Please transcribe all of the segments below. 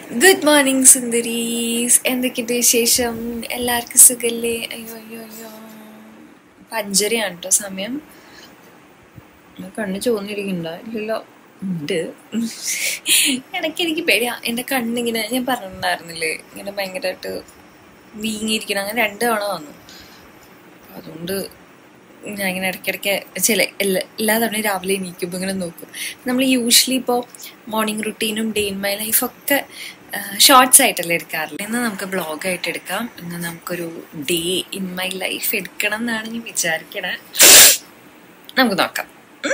Good morning സുന്ദരീസ് എന്തൊക്കെയുണ്ട് വിശേഷം എല്ലാവർക്കും സുഖല്ലേ അയ്യോ അയ്യോ അയ്യോ പഞ്ചരയാണ് കേട്ടോ സമയം ഞാൻ കണ്ണ് ചോന്നിരിക്കണ്ടോ ഇല്ലല്ലോ ഉണ്ട് ഇടയ്ക്ക് എനിക്ക് പേടിയാ എൻ്റെ കണ്ണിങ്ങനെ ഞാൻ പറഞ്ഞിട്ടുണ്ടായിരുന്നില്ലേ ഇങ്ങനെ ഭയങ്കരമായിട്ട് വീങ്ങിയിരിക്കണം അങ്ങനെ രണ്ട് തവണ വന്നു അതുകൊണ്ട് ഞാൻ ഇങ്ങനെ ഇടയ്ക്കിടയ്ക്ക് ചില എല്ലാ എല്ലാ തവണയും രാവിലെ എണീക്കുമ്പോൾ ഇങ്ങനെ നോക്കും നമ്മൾ യൂഷ്വലി ഇപ്പോൾ മോർണിംഗ് റുട്ടീനും ഡേ ഇൻ മൈ ലൈഫൊക്കെ ഷോർട്സ് ആയിട്ടല്ലേ എടുക്കാറില്ല ഇന്ന് നമുക്ക് ബ്ലോഗായിട്ട് എടുക്കാം ഇന്ന് നമുക്കൊരു ഡേ ഇൻ മൈ ലൈഫ് എടുക്കണം എന്നാണ് ഞാൻ വിചാരിക്കണേ നമുക്ക് നോക്കാം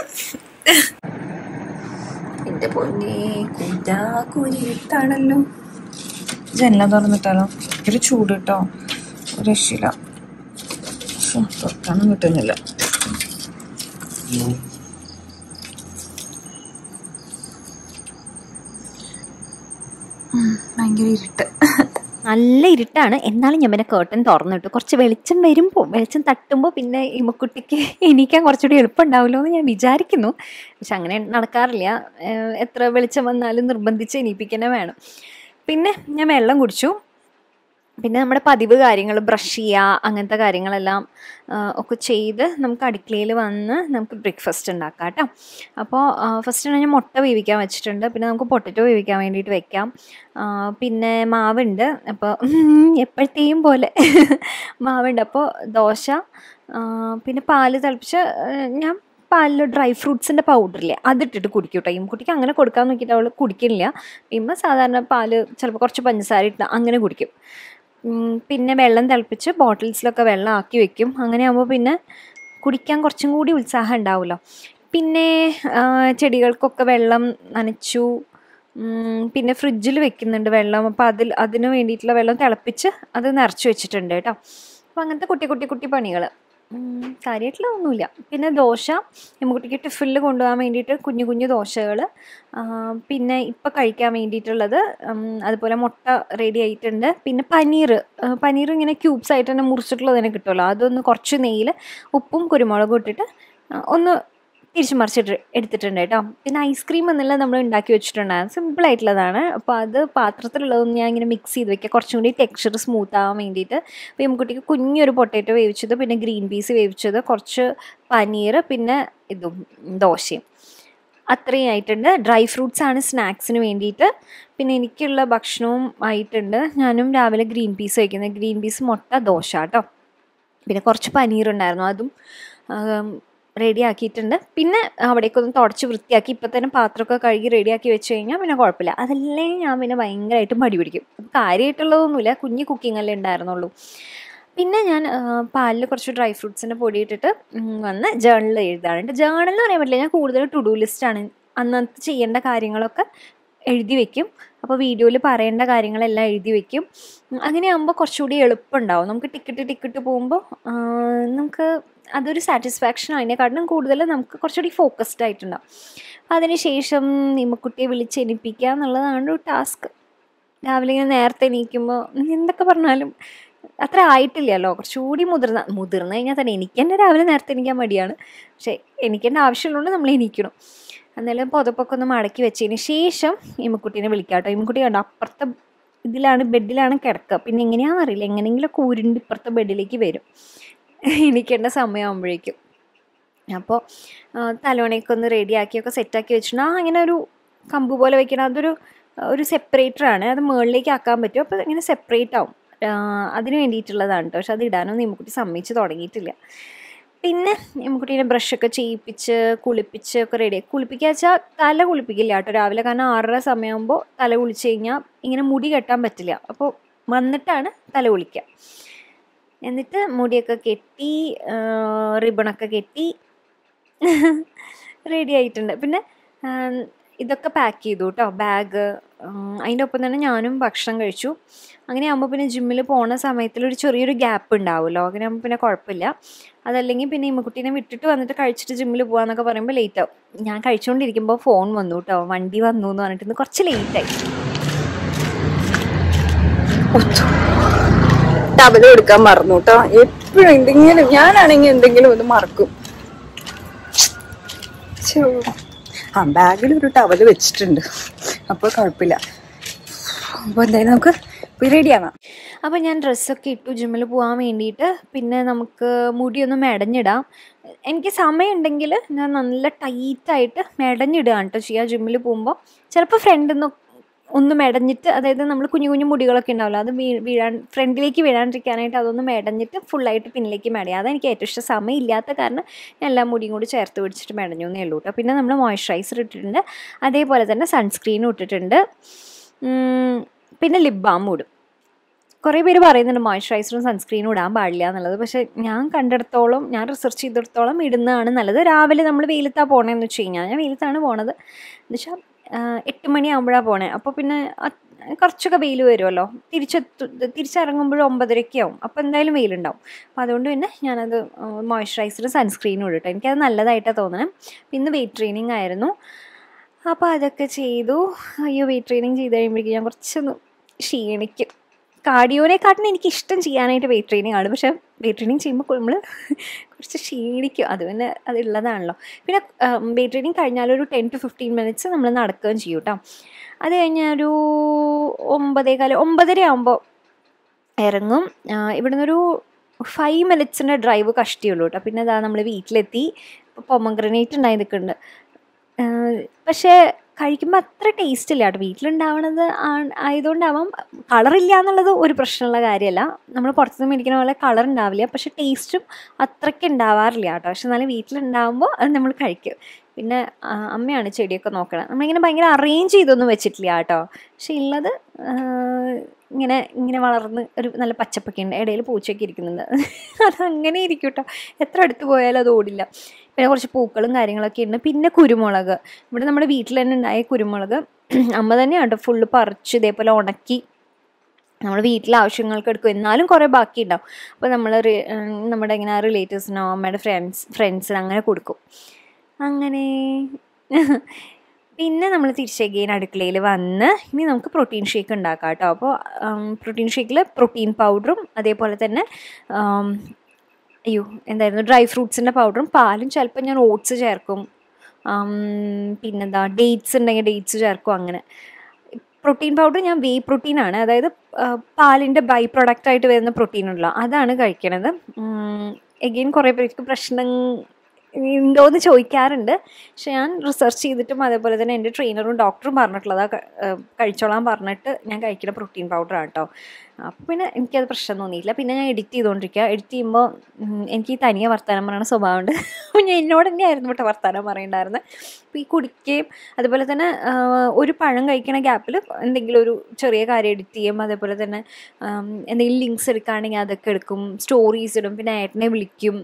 എന്റെ പൊന്നെ കുഞ്ഞാ കുഞ്ഞിട്ടാണല്ലോ ജനല തുറന്നിട്ടാലോ ഒരു ചൂട് കേട്ടോ രക്ഷയില്ല ശ്ശെ, തുറക്കാനും കിട്ടുന്നില്ല ഉം, ഭയങ്കര ഇരുട്ട് നല്ല ഇരുട്ടാണ് എന്നാലും ഞാൻ പിന്നെ കേട്ടൻ തുറന്നിട്ടു കുറച്ച് വെളിച്ചം വരുമ്പോൾ വെളിച്ചം തട്ടുമ്പോൾ പിന്നെ ഇമ്മക്കുട്ടിക്ക് എണീക്കാൻ കുറച്ചുകൂടി എളുപ്പമുണ്ടാവുമല്ലോ എന്ന് ഞാൻ വിചാരിക്കുന്നു പക്ഷെ അങ്ങനെ നടക്കാറില്ല ഏഹ് എത്ര വെളിച്ചം വന്നാലും നിർബന്ധിച്ച് എണീപ്പിക്കന്നെ വേണം പിന്നെ ഞാൻ വെള്ളം കുടിച്ചു പിന്നെ നമ്മുടെ പതിവ് കാര്യങ്ങൾ ബ്രഷ് ചെയ്യുക അങ്ങനത്തെ കാര്യങ്ങളെല്ലാം ആ, ഒക്കെ ചെയ്ത് നമുക്ക് അടുക്കളയിൽ വന്ന് നമുക്ക് ബ്രേക്ക്ഫാസ്റ്റ് ഉണ്ടാക്കാം കേട്ടോ അപ്പോൾ ഫസ്റ്റ് ഞാൻ മുട്ട വേവിക്കാൻ വെച്ചിട്ടുണ്ട് പിന്നെ നമുക്ക് പൊട്ടറ്റോ വേവിക്കാൻ വേണ്ടിയിട്ട് വെക്കാം ആ, പിന്നെ മാവുണ്ട് അപ്പോൾ എപ്പോഴത്തെയും പോലെ മാവുണ്ട് അപ്പോൾ ദോശ ആ, പിന്നെ പാല് തിളപ്പിച്ച് ആ, ഞാൻ പാലിൽ ഡ്രൈ ഫ്രൂട്ട്സിൻ്റെ പൗഡറില്ലേ അതിട്ടിട്ട് കുടിക്കും കേട്ടോ ഈ കുട്ടിക്ക് അങ്ങനെ കൊടുക്കാൻ നോക്കിയിട്ട് അവൾ കുടിക്കില്ല ഇമ്മ സാധാരണ പാല് ചിലപ്പോൾ കുറച്ച് പഞ്ചസാര ഇട്ട് അങ്ങനെ കുടിക്കും ഉം, പിന്നെ വെള്ളം തിളപ്പിച്ച് ബോട്ടിൽസിലൊക്കെ വെള്ളം ആക്കി വെക്കും അങ്ങനെ ആകുമ്പോൾ പിന്നെ കുടിക്കാൻ കുറച്ചും കൂടി ഉത്സാഹം ഉണ്ടാവുമല്ലോ പിന്നെ ആ, ചെടികൾക്കൊക്കെ വെള്ളം നനച്ചു ഉം, പിന്നെ ഫ്രിഡ്ജിൽ വെക്കുന്നുണ്ട് വെള്ളം അപ്പോൾ അതിൽ അതിന് വേണ്ടിയിട്ടുള്ള വെള്ളം തിളപ്പിച്ച് അത് നിറച്ച് വെച്ചിട്ടുണ്ട് കേട്ടോ അപ്പോൾ അങ്ങനത്തെ കുട്ടി കുട്ടി കുട്ടി പണികൾ കാര്യമായിട്ടുള്ള ഒന്നുമില്ല പിന്നെ ദോശ കുട്ടിക്ക് ടിഫിനിൽ കൊണ്ടുപോകാൻ വേണ്ടിയിട്ട് കുഞ്ഞു കുഞ്ഞു ദോശകൾ പിന്നെ ഇപ്പം കഴിക്കാൻ വേണ്ടിയിട്ടുള്ളത് ഉം, അതുപോലെ മുട്ട റെഡി ആയിട്ടുണ്ട് പിന്നെ പനീർ പനീർ ഇങ്ങനെ ക്യൂബ്സ് ആയിട്ട് തന്നെ മുറിച്ചിട്ടുള്ളത് തന്നെ കിട്ടുമല്ലോ അതൊന്ന് കുറച്ച് നെയ്യിൽ ഉപ്പും കുരുമുളകും ഇട്ടിട്ട് ആ, ഒന്ന് തിരിച്ച് മറിച്ചിട്ട് എടുത്തിട്ടുണ്ട് കേട്ടോ പിന്നെ ഐസ്ക്രീം എന്നെല്ലാം നമ്മൾ ഉണ്ടാക്കി വെച്ചിട്ടുണ്ടായിരുന്നു സിമ്പിൾ ആയിട്ടുള്ളതാണ് അപ്പോൾ അത് പാത്രത്തിലുള്ളതൊന്നും ഞാൻ ഇങ്ങനെ മിക്സ് ചെയ്ത് വെക്കുക കുറച്ചും കൂടി ടെക്സ്ചർ സ്മൂത്ത് ആവാൻ വേണ്ടിയിട്ട് അപ്പോൾ എമ്മക്കുട്ടിക്ക് കുഞ്ഞൊരു പൊട്ടേറ്റോ വേവിച്ചത് പിന്നെ ഗ്രീൻ പീസ് വേവിച്ചത് കുറച്ച് പനീർ പിന്നെ ഇതും ദോശയും അത്രയും ആയിട്ടുണ്ട് ഡ്രൈ ഫ്രൂട്ട്സ് ആണ് സ്നാക്സിന് വേണ്ടിയിട്ട് പിന്നെ എനിക്കുള്ള ഭക്ഷണവും ആയിട്ടുണ്ട് ഞാനും രാവിലെ ഗ്രീൻ പീസ് കഴിക്കുന്നത് ഗ്രീൻ പീസ് മുട്ട ദോശ കേട്ടോ പിന്നെ കുറച്ച് പനീർ ഉണ്ടായിരുന്നു അതും റെഡി ആക്കിയിട്ടുണ്ട് പിന്നെ അവിടേക്ക് ഒന്ന് തുടച്ച് വൃത്തിയാക്കി ഇപ്പം തന്നെ പാത്രമൊക്കെ കഴുകി റെഡിയാക്കി വെച്ച് കഴിഞ്ഞാൽ പിന്നെ കുഴപ്പമില്ല അതല്ലേ ഞാൻ പിന്നെ ഭയങ്കരമായിട്ട് മടി പിടിക്കും കാര്യമായിട്ടുള്ളതൊന്നുമില്ല കുഞ്ഞ് കുക്കിംഗ് അല്ലേ ഉണ്ടായിരുന്നുള്ളൂ പിന്നെ ഞാൻ പാലിൽ കുറച്ച് ഡ്രൈ ഫ്രൂട്ട്സിൻ്റെ പൊടി ഇട്ടിട്ട് ഉം, വന്ന് ജേണലിൽ എഴുതാറുണ്ട് ജേണൽ എന്ന് പറയാൻ പറ്റില്ല ഞാൻ കൂടുതൽ ടു ഡു ലിസ്റ്റാണ് അന്നത്തെ ചെയ്യേണ്ട കാര്യങ്ങളൊക്കെ എഴുതി വെക്കും അപ്പോൾ വീഡിയോയിൽ പറയേണ്ട കാര്യങ്ങളെല്ലാം എഴുതി വെക്കും ഉം, അങ്ങനെയാകുമ്പോൾ കുറച്ചുകൂടി എളുപ്പമുണ്ടാവും നമുക്ക് ടിക്കറ്റ് ടിക്കറ്റ് പോകുമ്പോൾ നമുക്ക് അതൊരു സാറ്റിസ്ഫാക്ഷൻ അതിനെക്കാട്ടിലും കൂടുതൽ നമുക്ക് കുറച്ചുകൂടി ഫോക്കസ്ഡ് ആയിട്ടുണ്ടാവും അപ്പോൾ അതിനുശേഷം നിമ്മക്കുട്ടിയെ വിളിച്ച് എണിപ്പിക്കുക എന്നുള്ളതാണ് ഒരു ടാസ്ക് രാവിലെ ഇങ്ങനെ നേരത്തെ എണീക്കുമ്പോൾ എന്തൊക്കെ പറഞ്ഞാലും അത്ര ആയിട്ടില്ലല്ലോ കുറച്ചുകൂടി മുതിർന്ന മുതിർന്നു കഴിഞ്ഞാൽ തന്നെ എനിക്ക് തന്നെ രാവിലെ നേരത്തെ എണീക്കാൻ മടിയാണ് പക്ഷേ എനിക്കെൻ്റെ ആവശ്യമുള്ളതുകൊണ്ട് നമ്മൾ എണീക്കണം എന്നാലും പുതപ്പൊക്കെ ഒന്ന് മടക്കി വെച്ചതിന് ശേഷം ഇമ്മക്കുട്ടീനെ വിളിക്കാം കേട്ടോ ഇമ്മക്കുട്ടി കണ്ടോ അപ്പുറത്തെ ഇതിലാണ് ബെഡിലാണ് കിടക്കുക പിന്നെ എങ്ങനെയാണെന്ന് അറിയില്ല എങ്ങനെയെങ്കിലുമൊക്കെ ഉരുണ്ട് ഇപ്പുറത്തെ ബെഡിലേക്ക് വരും എണീക്കേണ്ട സമയമാകുമ്പോഴേക്കും അപ്പോൾ തലോണയൊക്കെ ഒന്ന് റെഡിയാക്കിയൊക്കെ സെറ്റാക്കി വെച്ചിട്ടുണ്ട് ആ അങ്ങനെ ഒരു കമ്പ് പോലെ വെക്കണം അതൊരു ഒരു സെപ്പറേറ്റർ ആണ് അത് മുകളിലേക്ക് ആക്കാൻ പറ്റും അപ്പോൾ ഇങ്ങനെ സെപ്പറേറ്റ് ആവും ആ, അതിന് വേണ്ടിയിട്ടുള്ളതാണ് കേട്ടോ പക്ഷെ അത് ഇടാനൊന്നും നിമ്മക്കുട്ടി സമ്മതിച്ച് തുടങ്ങിയിട്ടില്ല പിന്നെ നിമ്മക്കുട്ടീനെ ബ്രഷൊക്കെ ചെയ്യിപ്പിച്ച് കുളിപ്പിച്ച് ഒക്കെ റെഡി കുളിപ്പിക്കുക വെച്ചാൽ തല കുളിപ്പിക്കില്ല കേട്ടോ രാവിലെ കാരണം ആറര സമയമാകുമ്പോൾ തല കുളിച്ച് കഴിഞ്ഞാൽ ഇങ്ങനെ മുടി കെട്ടാൻ പറ്റില്ല അപ്പോൾ വന്നിട്ടാണ് തല കുളിക്കുക എന്നിട്ട് മുടിയൊക്കെ കെട്ടി റിബണൊക്കെ കെട്ടി റെഡി ആയിട്ടുണ്ട് പിന്നെ ആ, ഇതൊക്കെ പാക്ക് ചെയ്തു കേട്ടോ ബാഗ് അതിൻ്റെ ഒപ്പം തന്നെ ഞാനും ഭക്ഷണം കഴിച്ചു അങ്ങനെ ആകുമ്പോൾ പിന്നെ ജിമ്മിൽ പോണ സമയത്തിൽ ഒരു ചെറിയൊരു ഗ്യാപ്പ് ഉണ്ടാവുമല്ലോ അങ്ങനെ ആകുമ്പോൾ പിന്നെ കുഴപ്പമില്ല അതല്ലെങ്കിൽ പിന്നെ ഇമ്മക്കുട്ടീനെ വിട്ടിട്ട് വന്നിട്ട് കഴിച്ചിട്ട് ജിമ്മിൽ പോകാന്നൊക്കെ പറയുമ്പോൾ ലേറ്റ് ആവും ഞാൻ കഴിച്ചുകൊണ്ടിരിക്കുമ്പോൾ ഫോൺ വന്നു കേട്ടോ വണ്ടി വന്നു എന്ന് പറഞ്ഞിട്ട് ഇന്ന് കുറച്ച് ലേറ്റായി ടവല് എടുക്കാൻ മറന്നു കേട്ടോ എപ്പോഴും എന്തെങ്കിലും ഞാനാണെങ്കിൽ എന്തെങ്കിലും ഒന്ന് മറക്കും ഛോ. ആ ബാഗിൽ ഒരു ടവല് വെച്ചിട്ടുണ്ട് അപ്പോൾ കുഴപ്പമില്ല അപ്പോൾ എന്തായാലും നമുക്ക് പോയി റെഡിയാവാം അപ്പോൾ ഞാൻ ഡ്രസ്സൊക്കെ ഇട്ടു ജിമ്മിൽ പോകാൻ വേണ്ടിയിട്ട് പിന്നെ നമുക്ക് മുടിയൊന്ന് മെടഞ്ഞിടാം എനിക്ക് സമയമുണ്ടെങ്കിൽ ഞാൻ നല്ല ടൈറ്റായിട്ട് മെടഞ്ഞിടുകയാണ് കേട്ടോ ചെയ്യുക ജിമ്മിൽ പോകുമ്പോൾ ചിലപ്പോൾ ഫ്രണ്ടിൽ നിന്ന് ഒന്ന് മെടഞ്ഞിട്ട് അതായത് നമ്മൾ കുഞ്ഞു കുഞ്ഞു മുടികളൊക്കെ ഉണ്ടാവില്ല അത് വീ വീഴാൻ ഫ്രണ്ടിലേക്ക് വീഴാണ്ടിരിക്കാനായിട്ട് അതൊന്ന് മെടഞ്ഞിട്ട് ഫുള്ളായിട്ട് പിന്നിലേക്ക് മെടയുക അതെനിക്ക് ഏറ്റവും ഇഷ്ടം സമയം ഇല്ലാത്ത കാരണം ഞാൻ എല്ലാ മുടിയും കൂടി ചേർത്ത് പിടിച്ചിട്ട് മെടഞ്ഞു എന്നേ ഉള്ളൂ കേട്ടോ പിന്നെ നമ്മൾ മോയ്സ്ചറൈസർ ഇട്ടിട്ടുണ്ട് അതേപോലെ തന്നെ സൺസ്ക്രീനും ഇട്ടിട്ടുണ്ട് ഉം, പിന്നെ ലിപ് ബാമും ഇടും കുറേ പേര് പറയുന്നുണ്ട് മോയ്സ്ചറൈസറും സൺസ്ക്രീനും ഇടാൻ പാടില്ല എന്നുള്ളത് പക്ഷേ ഞാൻ കണ്ടിടത്തോളം ഞാൻ റിസർച്ച് ചെയ്തിടത്തോളം ഇടുന്നതാണ് നല്ലത് രാവിലെ നമ്മൾ വെയിലത്താണ് പോണേന്ന് വെച്ച് കഴിഞ്ഞാൽ ഞാൻ വെയിലത്താണ് പോണത് എന്ന് വെച്ചാൽ എട്ട് മണിയാകുമ്പോഴാണ് പോണേ അപ്പോൾ പിന്നെ അത് കുറച്ചൊക്കെ വെയിൽ വരുമല്ലോ തിരിച്ചെത്തു തിരിച്ചിറങ്ങുമ്പോഴും ഒമ്പതരയ്ക്ക് ആവും അപ്പോൾ എന്തായാലും വെയിലുണ്ടാവും അപ്പോൾ അതുകൊണ്ട് പിന്നെ ഞാനത് മോയ്സ്ചറൈസറും സൺസ്ക്രീനും ഇടട്ടോ എനിക്കത് നല്ലതായിട്ടാണ് തോന്നണേ പിന്നെ വെയിറ്റ് ട്രെയിനിങ് ആയിരുന്നു അപ്പോൾ അതൊക്കെ ചെയ്തു അയ്യോ വെയിറ്റ് ട്രെയിനിങ് ചെയ്ത് കഴിയുമ്പോഴേക്കും ഞാൻ കുറച്ചൊന്ന് ക്ഷീണിക്കും കാർഡിയോനെക്കാട്ടിന് എനിക്ക് ഇഷ്ടം ചെയ്യാനായിട്ട് വെയിറ്റ് ട്രെയിനിങ് ആണ് പക്ഷേ വെയിറ്റ് ട്രെയിനിങ് ചെയ്യുമ്പോൾ നമ്മൾ കുറച്ച് ക്ഷീണിക്കും അത് പിന്നെ അതുള്ളതാണല്ലോ പിന്നെ വെയിറ്റ് ട്രെയിനിങ് കഴിഞ്ഞാൽ ഒരു ടെൻ ടു ഫിഫ്റ്റീൻ മിനിറ്റ്സ് നമ്മൾ നടക്കുകയും ചെയ്യും കേട്ടോ അത് കഴിഞ്ഞാൽ ഒരു ഒമ്പതേകാല് ഒമ്പതര ആകുമ്പോൾ ഇറങ്ങും ആ, ഇവിടുന്ന് ഒരു ഫൈവ് മിനിറ്റ്സിൻ്റെ ഡ്രൈവ് കഷ്ടിയുള്ളൂ കേട്ടോ പിന്നെ അതാ നമ്മൾ വീട്ടിലെത്തി പൊമഗ്രനേറ്റ് ഉണ്ടായി നിൽക്കുന്നുണ്ട് പക്ഷേ കഴിക്കുമ്പോൾ അത്ര ടേസ്റ്റ് ഇല്ല കേട്ടോ വീട്ടിലുണ്ടാവണത് ആ- ആയതുകൊണ്ടാവാം കളറില്ല എന്നുള്ളത് ഒരു പ്രശ്നമുള്ള കാര്യമല്ല നമ്മൾ പുറത്തുനിന്ന് മേടിക്കുന്ന പോലെ കളർ ഉണ്ടാവില്ല പക്ഷെ ടേസ്റ്റും അത്രയ്ക്ക് ഉണ്ടാവാറില്ല കേട്ടോ പക്ഷെ എന്നാലും വീട്ടിലുണ്ടാവുമ്പോൾ അത് നമ്മൾ കഴിക്കും പിന്നെ ആ, അമ്മയാണ് ചെടിയൊക്കെ നോക്കണം നമ്മളിങ്ങനെ ഭയങ്കര അറേഞ്ച് ചെയ്തൊന്നും വെച്ചിട്ടില്ല കേട്ടോ പക്ഷെ ഉള്ളത് ആ, ഇങ്ങനെ ഇങ്ങനെ വളർന്ന് ഒരു നല്ല പച്ചപ്പൊക്കെ ഉണ്ട് ഇടയിൽ പൂച്ചയൊക്കെ ഇരിക്കുന്നുണ്ട് അതങ്ങനെ ഇരിക്കും കേട്ടോ എത്ര അടുത്ത് പോയാലും അത് ഓടില്ല പിന്നെ കുറച്ച് പൂക്കളും കാര്യങ്ങളൊക്കെ ഉണ്ട് പിന്നെ കുരുമുളക് ഇവിടെ നമ്മുടെ വീട്ടിൽ തന്നെ ഉണ്ടായ കുരുമുളക് അമ്മ തന്നെയാണ് കേട്ടോ ഫുള്ള് പറിച്ച് ഇതേപോലെ ഉണക്കി നമ്മൾ വീട്ടിലെ ആവശ്യങ്ങൾക്ക് എടുക്കും എന്നാലും കുറേ ബാക്കി ഉണ്ടാവും അപ്പോൾ നമ്മൾ നമ്മുടെ ഇങ്ങനെ റിലേറ്റീവ്സിനോ അമ്മയുടെ ഫ്രണ്ട്സ് ഫ്രണ്ട്സിന് അങ്ങനെ കൊടുക്കും അങ്ങനെ പിന്നെ നമ്മൾ തിരിച്ചെഗെയിൻ അടുക്കളയിൽ വന്ന് ഇനി നമുക്ക് പ്രോട്ടീൻ ഷേക്ക് ഉണ്ടാക്കാം കേട്ടോ അപ്പോൾ പ്രോട്ടീൻ ഷേക്കിൽ പ്രോട്ടീൻ പൗഡറും അതേപോലെ തന്നെ ആം, അയ്യോ എന്തായിരുന്നു ഡ്രൈ ഫ്രൂട്ട്സിൻ്റെ പൗഡറും പാലും ചിലപ്പോൾ ഞാൻ ഓട്സ് ചേർക്കും ആം, പിന്നെന്താ ഡേറ്റ്സ് ഉണ്ടെങ്കിൽ ഡേറ്റ്സ് ചേർക്കും അങ്ങനെ പ്രോട്ടീൻ പൗഡർ ഞാൻ വേ പ്രോട്ടീൻ ആണ് അതായത് ആ, പാലിൻ്റെ ബൈ പ്രൊഡക്റ്റ് ആയിട്ട് വരുന്ന പ്രോട്ടീൻ ഉണ്ടല്ലോ അതാണ് കഴിക്കണത് എഗെയിൻ കുറേ പേർക്ക് പ്രശ്നം ഉണ്ടോയെന്ന് ചോദിക്കാറുണ്ട് പക്ഷെ ഞാൻ റിസർച്ച് ചെയ്തിട്ടും അതേപോലെ തന്നെ എൻ്റെ ട്രെയിനറും ഡോക്ടറും പറഞ്ഞിട്ടുള്ളതാ ക- ഏഹ് കഴിച്ചോളാൻ പറഞ്ഞിട്ട് ഞാൻ കഴിക്കുന്ന പ്രോട്ടീൻ പൗഡറാണ് കേട്ടോ അപ്പോൾ പിന്നെ എനിക്കത് പ്രശ്നം തോന്നിയില്ല പിന്നെ ഞാൻ എഡിറ്റ് ചെയ്തുകൊണ്ടിരിക്കുക എഡിറ്റ് ചെയ്യുമ്പോൾ ഉം, എനിക്ക് ഈ തനിയെ വർത്താനം പറയുന്ന സ്വഭാവമുണ്ട് അപ്പോൾ ഞാൻ എന്നോട് തന്നെയായിരുന്നു കേട്ടോ വർത്താനം പറയണ്ടായിരുന്നത് അപ്പോൾ ഈ കുടിക്കുകയും അതുപോലെ തന്നെ ആഹ്, ഒരു പഴം കഴിക്കണ ഗ്യാപ്പിൽ എന്തെങ്കിലും ഒരു ചെറിയ കാര്യം എഡിറ്റ് ചെയ്യും അതേപോലെ തന്നെ ആം, എന്തെങ്കിലും ലിങ്ക്സ് എടുക്കുകയാണെങ്കിൽ അതൊക്കെ എടുക്കും സ്റ്റോറീസ് ഇടും പിന്നെ ഏട്ടനെ വിളിക്കും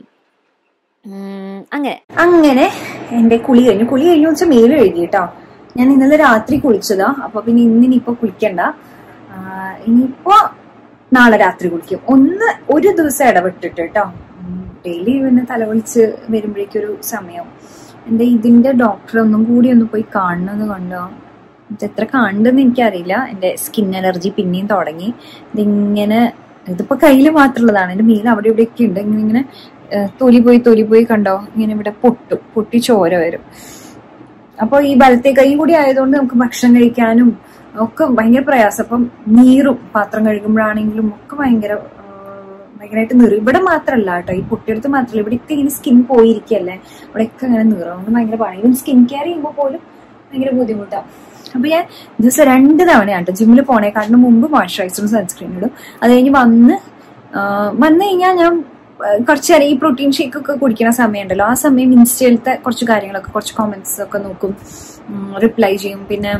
ഉം, അങ്ങനെ അങ്ങനെ എന്റെ കുളി കഴിഞ്ഞു കുളി കഴിഞ്ഞു വെച്ചാൽ മേല് കഴുകി കേട്ടോ ഞാൻ ഇന്നലെ രാത്രി കുളിച്ചതാ അപ്പൊ പിന്നെ ഇന്നിനിപ്പോ കുളിക്കണ്ട ആ, ഇനിയിപ്പോ നാളെ രാത്രി കുളിക്കും ഒന്ന് ഒരു ദിവസം ഇടവിട്ടിട്ട് കേട്ടോ ഡെയിലി പിന്നെ തലവളിച്ച് വരുമ്പോഴേക്കൊരു സമയം എന്താ ഇതിന്റെ ഡോക്ടറെ ഒന്നും കൂടി ഒന്ന് പോയി കാണണമെന്ന് കണ്ടോ ഇത് എത്ര കാണുന്നെന്ന് എനിക്കറിയില്ല എന്റെ സ്കിൻ അലർജി പിന്നെയും തുടങ്ങി ഇതിങ്ങനെ ഇതിപ്പോ കയ്യിൽ മാത്രമുള്ളതാണ് എന്റെ മേൽ അവിടെ ഇവിടെയൊക്കെ ഉണ്ട് ഇങ്ങനെ ഇങ്ങനെ ഏഹ് തൊലി പോയി തൊലി പോയി കണ്ടോ ഇങ്ങനെ ഇവിടെ പൊട്ടും പൊട്ടി ചോര വരും അപ്പൊ ഈ വലത്തെ കൈ കൂടി ആയതുകൊണ്ട് നമുക്ക് ഭക്ഷണം കഴിക്കാനും ഒക്കെ ഭയങ്കര പ്രയാസം അപ്പം നീറും പാത്രം കഴുകുമ്പോഴാണെങ്കിലും ഒക്കെ ഭയങ്കര ആഹ് ഭയങ്കരമായിട്ട് നീറും ഇവിടെ മാത്രമല്ല കേട്ടോ ഈ പൊട്ടിയെടുത്ത് മാത്രമല്ല ഇവിടെയൊക്കെ ഇങ്ങനെ സ്കിൻ പോയിരിക്കല്ലേ അവിടെയൊക്കെ അങ്ങനെ നീറും അതുകൊണ്ട് ഭയങ്കര പണി ഇവൻ സ്കിൻ കെയർ ചെയ്യുമ്പോൾ പോലും ഭയങ്കര ബുദ്ധിമുട്ടാണ് അപ്പൊ ഞാൻ ദിവസം രണ്ട് തവണയാണ് കേട്ടോ ജിമ്മിൽ പോണേക്കാട്ടിന് മുമ്പ് മോയ്സ്ചറൈസറും സൺസ്ക്രീൻ ഇടും അത് കഴിഞ്ഞ് വന്ന് ആഹ് വന്നു കഴിഞ്ഞാൽ ഞാൻ ആഹ് കുറച്ച് നേരം ഈ പ്രോട്ടീൻ ഷേക്ക് ഒക്കെ കുടിക്കുന്ന സമയമുണ്ടല്ലോ ആ സമയം ഇൻസ്റ്റയിലത്തെ കുറച്ച് കാര്യങ്ങളൊക്കെ കുറച്ച് കോമെന്റ്സ് ഒക്കെ നോക്കും റിപ്ലൈ ചെയ്യും പിന്നെ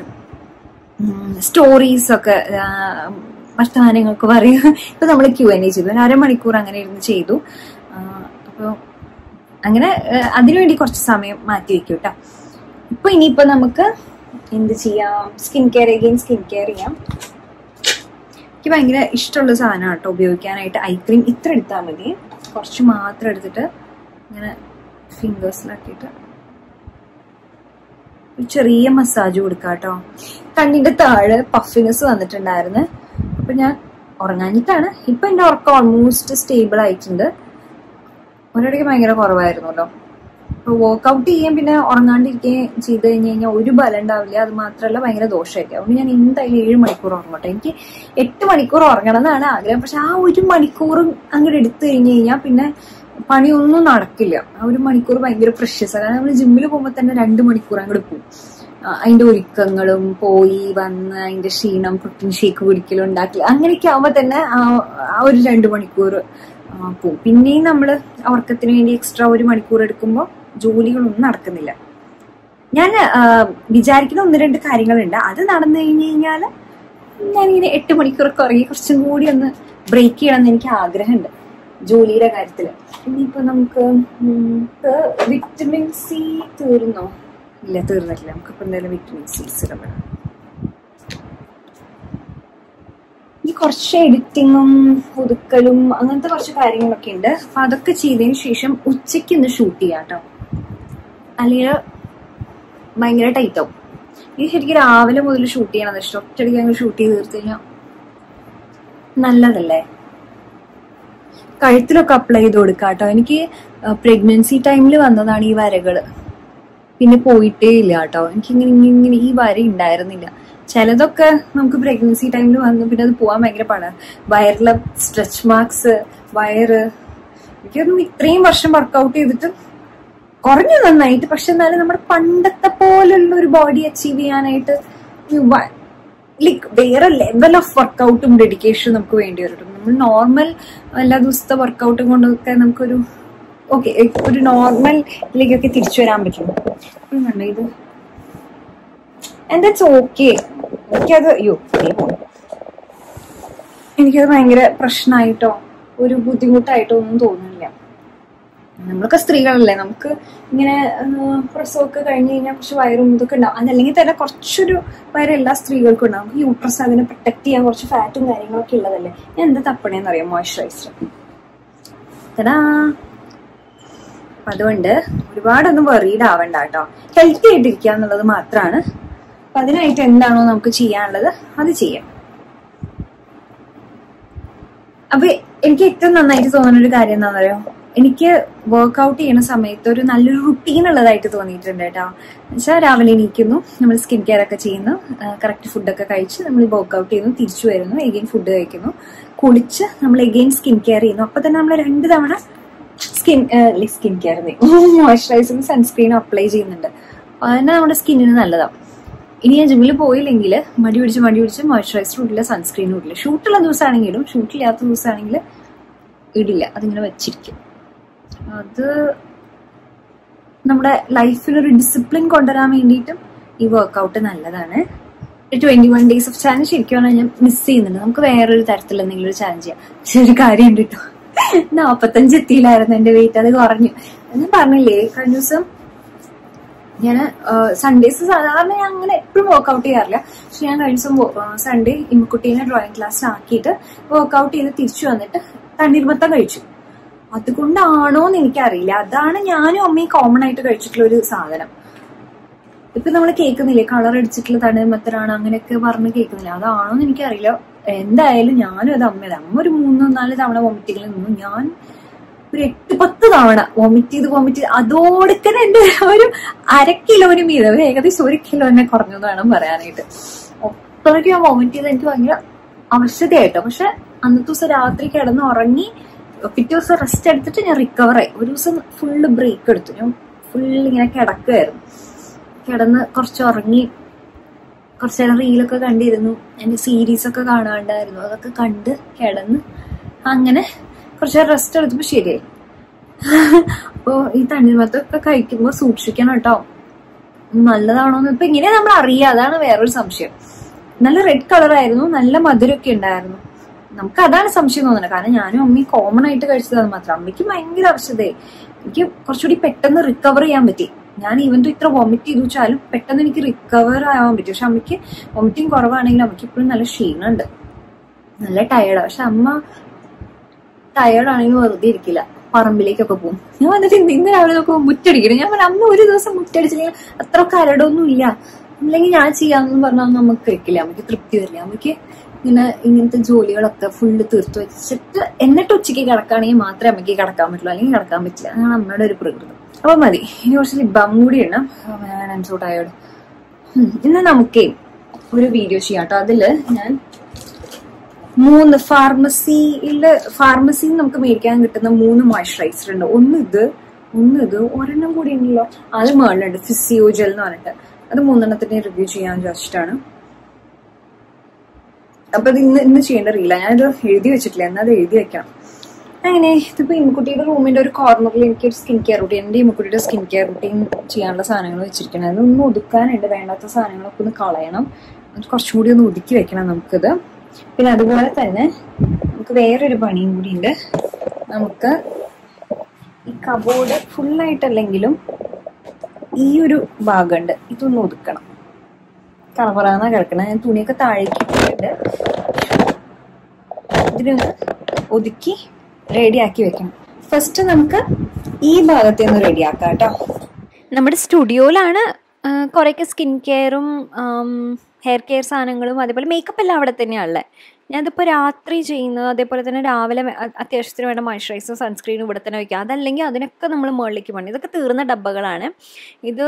സ്റ്റോറീസ് ഒക്കെ ആഹ് വർത്തമാനങ്ങൾക്ക് പറയും ഇപ്പൊ നമ്മൾ ക്യു എൻ എ ചെയ്തു ഒരു അരമണിക്കൂർ അങ്ങനെ ഇരുന്ന് ചെയ്തു അപ്പോൾ അങ്ങനെ ആഹ് അതിനുവേണ്ടി കുറച്ച് സമയം മാറ്റി വെക്കും കേട്ടോ ഇപ്പൊ ഇനിയിപ്പോ നമുക്ക് എന്ത് ചെയ്യാം skin care again skin care ചെയ്യാം എനിക്ക് ഭയങ്കര ഇഷ്ടമുള്ള സാധനമാണ് കേട്ടോ ഉപയോഗിക്കാനായിട്ട് ഐ ക്രീം ഇത്ര എടുത്താൽ മതി കുറച്ച് മാത്രം എടുത്തിട്ട് ഇങ്ങനെ ഫിംഗേഴ്സിലാക്കിയിട്ട് ഒരു ചെറിയ മസാജ് കൊടുക്കാം കേട്ടോ കണ്ണിന്റെ താഴെ പഫിനെസ് വന്നിട്ടുണ്ടായിരുന്നു അപ്പൊ ഞാൻ ഉറങ്ങാഞ്ഞിട്ടാണ് ഇപ്പൊ എന്റെ ഉറക്കം ഓൾമോസ്റ്റ് സ്റ്റേബിൾ ആയിട്ടുണ്ട് ഒരിടയ്ക്ക് ഭയങ്കര കുറവായിരുന്നല്ലോ ഇപ്പൊ വർക്കൗട്ട് ചെയ്യുകയും പിന്നെ ഉറങ്ങാണ്ടിരിക്കുകയും ചെയ്ത് കഴിഞ്ഞ് കഴിഞ്ഞാൽ ഒരു ബലം ഉണ്ടാവില്ല അത് മാത്രമല്ല ഭയങ്കര ദോഷമായിരിക്കും അതുകൊണ്ട് ഞാൻ എന്തായാലും ഏഴ് മണിക്കൂർ ഉറങ്ങട്ടെ എനിക്ക് എട്ട് മണിക്കൂർ ഉറങ്ങണം എന്നാണ് ആഗ്രഹം പക്ഷെ ആ ഒരു മണിക്കൂറും അങ്ങോട്ട് എടുത്തു കഴിഞ്ഞ് കഴിഞ്ഞാൽ പിന്നെ പണിയൊന്നും നടക്കില്ല ആ ഒരു മണിക്കൂർ ഭയങ്കര പ്രഷ്യസ് കാരണം നമ്മൾ ജിമ്മിൽ പോകുമ്പോൾ തന്നെ രണ്ട് മണിക്കൂർ അങ്ങോട്ട് പോകും ആ, അതിന്റെ ഒരുക്കങ്ങളും പോയി വന്ന് അതിന്റെ ക്ഷീണം പ്രോട്ടീൻ ഷേക്ക് കുടിക്കലും ഉണ്ടാക്കലും അങ്ങനെയൊക്കെ ആവുമ്പോൾ തന്നെ ആ ആ ഒരു രണ്ട് മണിക്കൂർ ആ, പോവും പിന്നെയും നമ്മൾ ഉറക്കത്തിന് വേണ്ടി എക്സ്ട്രാ ഒരു മണിക്കൂർ എടുക്കുമ്പോൾ ജോലികളൊന്നും നടക്കുന്നില്ല ഞാൻ ആ, വിചാരിക്കുന്ന ഒന്ന് രണ്ട് കാര്യങ്ങളുണ്ട് അത് നടന്നു കഴിഞ്ഞു കഴിഞ്ഞാൽ ഞാനിങ്ങനെ എട്ട് മണിക്കൂറൊക്കെ ഉറങ്ങി കുറച്ചും കൂടി ഒന്ന് ബ്രേക്ക് ചെയ്യണമെന്ന് എനിക്ക് ആഗ്രഹമുണ്ട് ജോലിയുടെ കാര്യത്തിൽ ഇനിയിപ്പോ നമുക്ക് വിറ്റമിൻ സി തീർന്നോ ഇല്ല തീർന്നിട്ടില്ല നമുക്കിപ്പോ എന്തായാലും വിറ്റമിൻ സി സിറം വേണം ഈ കുറച്ച് എഡിറ്റിങ്ങും ഒതുക്കലും അങ്ങനത്തെ കുറച്ച് കാര്യങ്ങളൊക്കെ ഉണ്ട് അപ്പൊ അതൊക്കെ ചെയ്തതിന് ശേഷം ഉച്ചയ്ക്ക് ഇന്ന് ഷൂട്ട് ചെയ്യാം കേട്ടോ അല്ലെങ്കിൽ ഭയങ്കര ടൈറ്റ് ആവും ഈ ശരിക്കും രാവിലെ മുതൽ ഷൂട്ട് ചെയ്യണം ഇഷ്ടം ഒറ്റയടിക്ക് അങ്ങ് ഷൂട്ട് ചെയ്ത് തീർത്ത് കഴിഞ്ഞാൽ നല്ലതല്ലേ കഴുത്തിലൊക്കെ അപ്ലൈ ചെയ്ത് കൊടുക്കാം കേട്ടോ എനിക്ക് പ്രഗ്നൻസി ടൈമിൽ വന്നതാണ് ഈ വരകള് പിന്നെ പോയിട്ടേ ഇല്ല കേട്ടോ എനിക്ക് ഇങ്ങനെ ഇങ്ങനെ ഇങ്ങനെ ഈ വര ഉണ്ടായിരുന്നില്ല ചിലതൊക്കെ നമുക്ക് പ്രഗ്നൻസി ടൈമിൽ വന്നു പിന്നെ അത് പോകാൻ ഭയങ്കര പാടാണ് വയറിലെ സ്ട്രെച്ച് മാർക്സ് വയറ് എനിക്കൊന്നും ഇത്രയും വർഷം വർക്കൗട്ട് ചെയ്തിട്ട് കുറഞ്ഞു നന്നായിട്ട് പക്ഷെ എന്നാലും നമ്മുടെ പണ്ടത്തെ പോലുള്ള ഒരു ബോഡി അച്ചീവ് ചെയ്യാനായിട്ട് ലൈക്ക് വേറെ ലെവൽ ഓഫ് വർക്കൗട്ടും ഡെഡിക്കേഷനും നമുക്ക് വേണ്ടി വരും നമ്മൾ നോർമൽ എല്ലാ ദിവസത്തെ വർക്കൗട്ടും കൊണ്ടൊക്കെ നമുക്കൊരു ഓക്കെ ഒരു നോർമൽ ഇതിലേക്കൊക്കെ തിരിച്ചു വരാൻ പറ്റും കണ്ടോ ഇത് എന്താ ഓക്കെ എനിക്കത് അയ്യോ ദേ പോണു. എനിക്കത് ഭയങ്കര പ്രശ്നമായിട്ടോ ഒരു ബുദ്ധിമുട്ടായിട്ടോ ഒന്നും തോന്നുന്നില്ല നമ്മളൊക്കെ സ്ത്രീകളല്ലേ നമുക്ക് ഇങ്ങനെ ആ, പ്രസവമൊക്കെ കഴിഞ്ഞ് കഴിഞ്ഞാൽ കുറച്ച് വയറും ഇതൊക്കെ ഉണ്ടാവും അതല്ലെങ്കിൽ തന്നെ കുറച്ചൊരു വയറ് എല്ലാ സ്ത്രീകൾക്കും ഉണ്ടാവും നമുക്ക് യൂട്രസ് അതിനെ പ്രൊട്ടക്ട് ചെയ്യാൻ കുറച്ച് ഫാറ്റും കാര്യങ്ങളൊക്കെ ഉള്ളതല്ലേ ഞാൻ എന്താ തപ്പണേന്ന് അറിയാം മോയ്സ്ചറൈസർ തടാ അപ്പൊ അതുകൊണ്ട് ഒരുപാടൊന്നും വെറീഡ് ആവണ്ട കേട്ടോ ഹെൽത്തി ആയിട്ടിരിക്കുക എന്നുള്ളത് മാത്രമാണ് അപ്പൊ അതിനായിട്ട് എന്താണോ നമുക്ക് ചെയ്യാനുള്ളത് അത് ചെയ്യാം അപ്പൊ എനിക്ക് ഏറ്റവും നന്നായിട്ട് തോന്നുന്ന ഒരു കാര്യം എന്താണെന്ന് അറിയോ എനിക്ക് വർക്ക്ഔട്ട് ചെയ്യുന്ന സമയത്ത് ഒരു നല്ലൊരു റുട്ടീൻ ഉള്ളതായിട്ട് തോന്നിയിട്ടുണ്ട് കേട്ടോ എന്നുവെച്ചാൽ രാവിലെ എണീക്കുന്നു നമ്മൾ സ്കിൻ കെയർ ഒക്കെ ചെയ്യുന്നു കറക്റ്റ് ഫുഡൊക്കെ കഴിച്ച് നമ്മൾ വർക്ക്ഔട്ട് ചെയ്യുന്നു തിരിച്ചു വരുന്നു എഗെയിൻ ഫുഡ് കഴിക്കുന്നു കുളിച്ച് നമ്മൾ എഗെയിൻ സ്കിൻ കെയർ ചെയ്യുന്നു അപ്പൊ തന്നെ നമ്മൾ രണ്ട് തവണ സ്കിൻ സ്കിൻ കെയർ മോയ്സ്ചറൈസറും സൺസ്ക്രീനും അപ്ലൈ ചെയ്യുന്നുണ്ട് അപ്പൊ അതന്നെ നമ്മുടെ സ്കിന്നിന് നല്ലതാണ് ഇനി ഞാൻ ജിമ്മിൽ പോയില്ലെങ്കിൽ മടി പിടിച്ച് മടി പിടിച്ച് മോയ്സ്ചറൈസറും ഇടില്ല സൺസ്ക്രീനും ഇടില്ല ഷൂട്ടുള്ള ദിവസമാണെങ്കിലും ഷൂട്ടില്ലാത്ത ദിവസമാണെങ്കിൽ ഇടില്ല അതിങ്ങനെ വെച്ചിരിക്കും അത് നമ്മുടെ ലൈഫിൽ ഒരു ഡിസിപ്ലിൻ കൊണ്ടുവരാൻ വേണ്ടിയിട്ടും ഈ വർക്കൗട്ട് നല്ലതാണ് twenty one days of challenge ശരിക്കും പറഞ്ഞാൽ ഞാൻ മിസ് ചെയ്യുന്നുണ്ട് നമുക്ക് വേറൊരു തരത്തിൽ എന്തെങ്കിലും ഒരു ചാലഞ്ച് ചെയ്യാം പക്ഷെ ഒരു കാര്യമുണ്ട് കേട്ടോ നാപ്പത്തഞ്ച് എത്തിയില്ലായിരുന്നു എന്റെ വെയിറ്റ് അത് കുറഞ്ഞു ഞാൻ പറഞ്ഞില്ലേ കഴിഞ്ഞ ദിവസം ഞാൻ സൺഡേസ് സാധാരണ ഞാൻ അങ്ങനെ എപ്പോഴും വർക്ക്ഔട്ട് ചെയ്യാറില്ല പക്ഷെ ഞാൻ കഴിഞ്ഞ ദിവസം സൺഡേ ഇമ്മക്കുട്ടീനെ ഡ്രോയിങ് ക്ലാസ് ആക്കിയിട്ട് വർക്ക്ഔട്ട് ചെയ്ത് തിരിച്ചു വന്നിട്ട് തണ്ണീർമത്തം കഴിച്ചു അതുകൊണ്ടാണോ എന്ന് എനിക്കറിയില്ല അതാണ് ഞാനും അമ്മയും കോമൺ ആയിട്ട് കഴിച്ചിട്ടുള്ള ഒരു സാധനം ഇപ്പൊ നമ്മൾ കേൾക്കുന്നില്ലേ കളർ അടിച്ചിട്ടുള്ള തണ്ണീർമത്തനാണ് അങ്ങനെയൊക്കെ പറഞ്ഞ് കേൾക്കുന്നില്ല അതാണോ എന്ന് എനിക്കറിയില്ല എന്തായാലും ഞാനും അത് അമ്മയത് അമ്മ ഒരു മൂന്നോ നാല് തവണ വോമിറ്റിങ്ങിൽ നിന്നു ഞാൻ ഒരു എട്ട് പത്ത് തവണ വോമിറ്റ് ചെയ്ത് വോമിറ്റ് ചെയ്ത് അതോടൊക്കെ എന്റെ ഒരു അര കിലോന് മീതെ ഒരു ഏകദേശം ഒരു കിലോ എന്നെ കുറഞ്ഞു എന്ന് വേണം പറയാനായിട്ട് അത്രയ്ക്ക് ഞാൻ വോമിറ്റ് ചെയ്ത് എനിക്ക് ഭയങ്കര അവശതയായിട്ടോ പക്ഷെ അന്നത്തെ ദിവസം രാത്രി കിടന്ന് ഉറങ്ങി പിറ്റേ ദിവസം റെസ്റ്റ് എടുത്തിട്ട് ഞാൻ റിക്കവർ ആയി ഒരു ദിവസം ഫുള്ള് ബ്രേക്ക് എടുത്തു ഞാൻ ഫുള്ള് ഇങ്ങനെ കിടക്കുമായിരുന്നു കിടന്ന് കുറച്ച് ഉറങ്ങി കുറച്ച് നേരം റീലൊക്കെ കണ്ടിരുന്നു എന്റെ സീരീസ് ഒക്കെ കാണാണ്ടായിരുന്നു അതൊക്കെ കണ്ട് കിടന്ന് അങ്ങനെ കുറച്ച് നേരം റെസ്റ്റ് എടുത്തപ്പോ ശരിയായി അപ്പോ ഈ തണ്ണീർമത്തൊക്കെ കഴിക്കുമ്പോ സൂക്ഷിക്കണം കേട്ടോ നല്ലതാണോന്ന് ഇപ്പൊ ഇങ്ങനെ നമ്മൾ അറിയുക അതാണ് വേറൊരു സംശയം നല്ല റെഡ് കളർ ആയിരുന്നു നല്ല മധുരമൊക്കെ ഉണ്ടായിരുന്നു നമുക്ക് അതാണ് സംശയം തോന്നുന്നത് കാരണം ഞാനും അമ്മയും കോമൺ ആയിട്ട് കഴിച്ചത് മാത്രം അമ്മയ്ക്ക് ഭയങ്കര അവശതയായി എനിക്ക് കുറച്ചുകൂടി പെട്ടെന്ന് റിക്കവർ ചെയ്യാൻ പറ്റി ഞാൻ ഈവൻ ഇത്ര വോമിറ്റ് ചെയ്തു വെച്ചാലും പെട്ടെന്ന് എനിക്ക് റിക്കവർ ആവാൻ പറ്റി പക്ഷെ അമ്മയ്ക്ക് വോമിറ്റിംഗ് കുറവാണെങ്കിലും അമ്മയ്ക്ക് ഇപ്പോഴും നല്ല ക്ഷീണമുണ്ട് നല്ല ടയേർഡാണ് പക്ഷെ അമ്മ ടയേർഡാണെങ്കിൽ വെറുതെ ഇരിക്കില്ല പറമ്പിലേക്കൊക്കെ പോകും ഞാൻ വന്നിട്ട് ഇന്ന് ഇന്ന് രാവിലെ നോക്കുമ്പോൾ മുറ്റടിക്കണം ഞാൻ പറഞ്ഞു അമ്മ ഒരു ദിവസം മുറ്റടിച്ചില്ലെങ്കിൽ അത്ര കരടൊന്നും ഇല്ല അല്ലെങ്കിൽ ഞാൻ ചെയ്യാമെന്ന് പറഞ്ഞാൽ നമുക്ക് കഴിക്കില്ല അമ്മയ്ക്ക് തൃപ്തി വരില്ല അമ്മയ്ക്ക് ഇങ്ങനെ ഇങ്ങനത്തെ ജോലികളൊക്കെ ഫുള്ള് തീർത്ത് വെച്ചിട്ട് എന്നിട്ട് ഉച്ചയ്ക്ക് കിടക്കുകയാണെങ്കിൽ മാത്രമേ അമ്മയ്ക്ക് കിടക്കാൻ പറ്റുള്ളൂ അല്ലെങ്കിൽ കിടക്കാൻ പറ്റില്ല അതാണ് അമ്മയുടെ ഒരു പ്രകൃതം അപ്പൊ മതി ഇനി കുറച്ച് ലിബാം കൂടി ഇടണം ഞാൻ സോ ടയേർഡ് ഇന്ന് നമുക്കേ ഒരു വീഡിയോ ചെയ്യാം കേട്ടോ അതില് ഞാൻ മൂന്ന് ഫാർമസിയില് ഫാർമസിയിൽ നമുക്ക് മേടിക്കാൻ കിട്ടുന്ന മൂന്ന് മോയ്സ്ചറൈസർ ഉണ്ട് ഒന്ന് ഇത് ഒന്ന് ഇത് ഒരെണ്ണം കൂടി ഉണ്ടല്ലോ അത് മേളിലുണ്ട് ഫിസിയോജൽ എന്ന് പറഞ്ഞിട്ട് അത് മൂന്നെണ്ണത്തിന്റെ റിവ്യൂ ചെയ്യാൻ വിചാരിച്ചിട്ടാണ് അപ്പൊ ഇത് ഇന്ന് ഇന്ന് ചെയ്യേണ്ട റീല ഞാനത് എഴുതി വെച്ചിട്ടില്ല എന്നാൽ അത് എഴുതി വെക്കാം അങ്ങനെ ഇതിപ്പോ ഇമ്മക്കുട്ടിയുടെ റൂമിന്റെ ഒരു കോർണറിൽ എനിക്ക് ഒരു സ്കിൻ കെയർ റൂട്ടീൻ എന്റെ ഇമ്മക്കുട്ടിയുടെ സ്കിൻ കെയർ റൂട്ടീൻ ചെയ്യാനുള്ള സാധനങ്ങൾ വെച്ചിരിക്കണം അതൊന്ന് ഒതുക്കാനുണ്ട് വേണ്ടാത്ത സാധനങ്ങളൊക്കെ ഒന്ന് കളയണം അത് കുറച്ചും കൂടി ഒന്ന് ഒതുക്കി വെക്കണം നമുക്കിത് പിന്നെ അതുപോലെ തന്നെ നമുക്ക് വേറൊരു പണിയും കൂടി ഉണ്ട് നമുക്ക് ഈ കബോർഡ് ഫുള്ളായിട്ടല്ലെങ്കിലും ഈ ഒരു ഭാഗമുണ്ട് ഇതൊന്ന് ഒതുക്കണം കറപറാന്ന കിടക്കണം ഞാൻ തുണിയൊക്കെ താഴേക്ക് ഇട്ടിട്ടുണ്ട് ഇതിനൊന്ന് ഒതുക്കി റെഡിയാക്കി വെക്കണം ഫസ്റ്റ് നമുക്ക് ഈ ഭാഗത്തെ ഒന്ന് റെഡിയാക്കാം കേട്ടോ നമ്മുടെ സ്റ്റുഡിയോയിലാണ് കുറേയൊക്കെ സ്കിൻ കെയറും ഹെയർ കെയർ സാധനങ്ങളും അതേപോലെ മേക്കപ്പ് എല്ലാം അവിടെ തന്നെയാണുള്ളത് ഞാനിതിപ്പോൾ രാത്രി ചെയ്യുന്നത് അതേപോലെ തന്നെ രാവിലെ വേ- അ- അത്യാവശ്യത്തിന് വേണ്ട മോയ്സ്ചറൈസർ സൺസ്ക്രീനും ഇവിടെ തന്നെ വയ്ക്കുക അതല്ലെങ്കിൽ അതിനൊക്കെ നമ്മൾ മുകളിലേക്ക് പോകണം ഇതൊക്കെ തീർന്ന ഡബ്ബകളാണ് ഇത്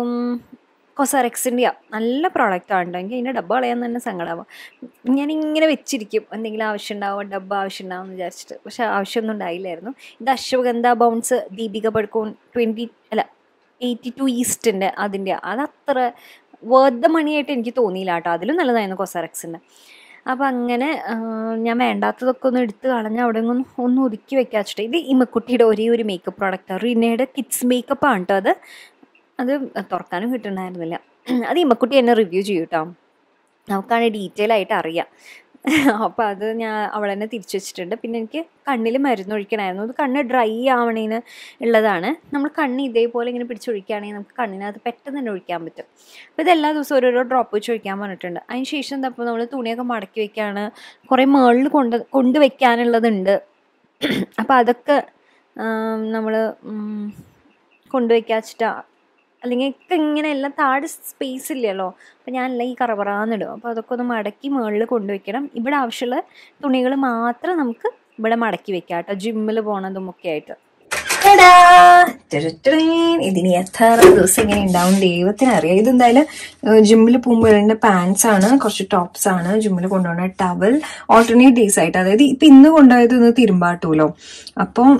കൊസറെക്സിൻ്റെയാണ് നല്ല പ്രോഡക്റ്റാണ് കേട്ടോ എനിക്ക് അതിൻ്റെ ഡബ്ബ കളയാൻ തന്നെ സങ്കടമാവും ഞാനിങ്ങനെ വെച്ചിരിക്കും എന്തെങ്കിലും ആവശ്യം ഉണ്ടാവും ഡബ്ബ ആവശ്യം ഉണ്ടാവും എന്ന് വിചാരിച്ചിട്ട് പക്ഷെ ആവശ്യമൊന്നും ഉണ്ടായില്ലായിരുന്നു ഇത് അശ്വഗന്ധ ബൗൺസ് ദീപിക പടുക്കോൺ ട്വൻറ്റി അല്ല എയ്റ്റി ടു ഈസ്റ്റിൻ്റെ അതിൻ്റെ അതത്ര വേർത്ത് ദ മണിയായിട്ട് എനിക്ക് തോന്നിയില്ല കേട്ടോ അതിലും നല്ലതായിരുന്നു കൊസറക്സിൻ്റെ അപ്പം അങ്ങനെ ആ, ഞാൻ വേണ്ടാത്തതൊക്കെ ഒന്ന് എടുത്ത് കളഞ്ഞ് അവിടെ ഒന്ന് ഒന്ന് ഒതുക്കി വെക്കാൻ വെച്ചിട്ട് ഇത് ഇമ്മക്കുട്ടിയുടെ ഒരേ ഒരു മേക്കപ്പ് പ്രോഡക്റ്റാണ് റിനയുടെ കിഡ്സ് മേക്കപ്പ് ആണ് കേട്ടോ അത് അത് തുറക്കാനും കിട്ടുന്നുണ്ടായിരുന്നില്ല അത് ഇമ്മക്കുട്ടി എന്നെ റിവ്യൂ ചെയ്യും കേട്ടോ നമുക്കാണ് ഡീറ്റെയിൽ ആയിട്ട് അറിയാം അപ്പോൾ അത് ഞാൻ അവളെ തന്നെ തിരിച്ചു വെച്ചിട്ടുണ്ട് പിന്നെ എനിക്ക് കണ്ണിൽ മരുന്ന് ഒഴിക്കണമായിരുന്നു അത് കണ്ണ് ഡ്രൈ ആവണേന് ഉള്ളതാണ് നമ്മൾ കണ്ണ് ഇതേപോലെ ഇങ്ങനെ പിടിച്ചൊഴിക്കുകയാണെങ്കിൽ നമുക്ക് കണ്ണിനകത്ത് പെട്ടെന്ന് തന്നെ ഒഴിക്കാൻ പറ്റും അപ്പോൾ ഇത് എല്ലാ ദിവസവും ഓരോരോ ഡ്രോപ്പ് വെച്ച് ഒഴിക്കാൻ പറഞ്ഞിട്ടുണ്ട് അതിന് ശേഷം എന്താ ഇപ്പോൾ നമ്മൾ തുണിയൊക്കെ മടക്കി വെക്കുകയാണ് കുറേ മുകളിൽ കൊണ്ട് കൊണ്ടുവയ്ക്കാനുള്ളതുണ്ട് അപ്പോൾ അതൊക്കെ നമ്മൾ കൊണ്ടുവയ്ക്കാൻ വെച്ചിട്ടാ അല്ലെങ്കിൽ ഒക്കെ ഇങ്ങനെ എല്ലാം താഴെ സ്പേസ് ഇല്ലല്ലോ അപ്പോൾ ഞാനെല്ലാം ഈ കറവറാന്നിടും അപ്പോൾ അതൊക്കെ ഒന്ന് മടക്കി മുകളിൽ കൊണ്ടുവയ്ക്കണം ഇവിടെ ആവശ്യമുള്ള തുണികൾ മാത്രം നമുക്ക് ഇവിടെ മടക്കി വെക്കാം കേട്ടോ ജിമ്മിൽ പോണതും ഒക്കെ ആയിട്ട് ടാ! ടെരറ്ററേൻ. ഇതിന് എത്ര ദിവസം ഇങ്ങനെ ഉണ്ടാവും ദൈവത്തിന് അറിയാം ഇതെന്തായാലും ജിമ്മിൽ പോകുമ്പോൾ ഇടേണ്ട പാൻസ് ആണ് കുറച്ച് ടോപ്സ് ആണ് ജിമ്മിൽ കൊണ്ടുപോകുന്ന ടവൽ ഓൾട്ടർനേറ്റ് ഡേയ്സ് ആയിട്ട് അതായത് ഇപ്പൊ ഇന്ന് കൊണ്ടുപോയത് ഇന്ന് തിരുമ്പാട്ടൂലോ അപ്പം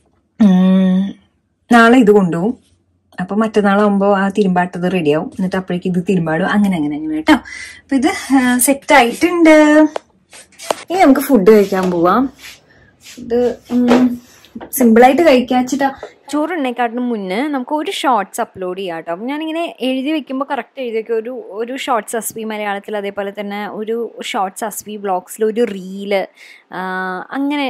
ഉം, നാളെ ഇത് കൊണ്ടുപോകും അപ്പൊ മറ്റന്നാളാകുമ്പോൾ ആ തിരുമ്പാട്ടത് റെഡിയാവും എന്നിട്ട് അപ്പോഴേക്ക് ഇത് തിരുമ്പാടും അങ്ങനെ അങ്ങനെ അങ്ങനെ കേട്ടോ അപ്പൊ ഇത് സെറ്റ് ആയിട്ടുണ്ട് ഇനി നമുക്ക് ഫുഡ് കഴിക്കാൻ പോവാം ഇത് സിമ്പിളായിട്ട് കഴിക്കാച്ചിട്ടാ ചോറുണ്ണേക്കാട്ടിന് മുന്നേ നമുക്ക് ഒരു ഷോർട്സ് അപ്ലോഡ് ചെയ്യാം കേട്ടോ അപ്പം ഞാനിങ്ങനെ എഴുതി വെക്കുമ്പോൾ കറക്റ്റ് എഴുതി വെക്കും ഒരു ഒരു ഷോർട്സ് അസ്വി മലയാളത്തിൽ അതേപോലെ തന്നെ ഒരു ഷോർട്സ് അസ്വി ബ്ലോഗ്സിൽ ഒരു റീല് അങ്ങനെ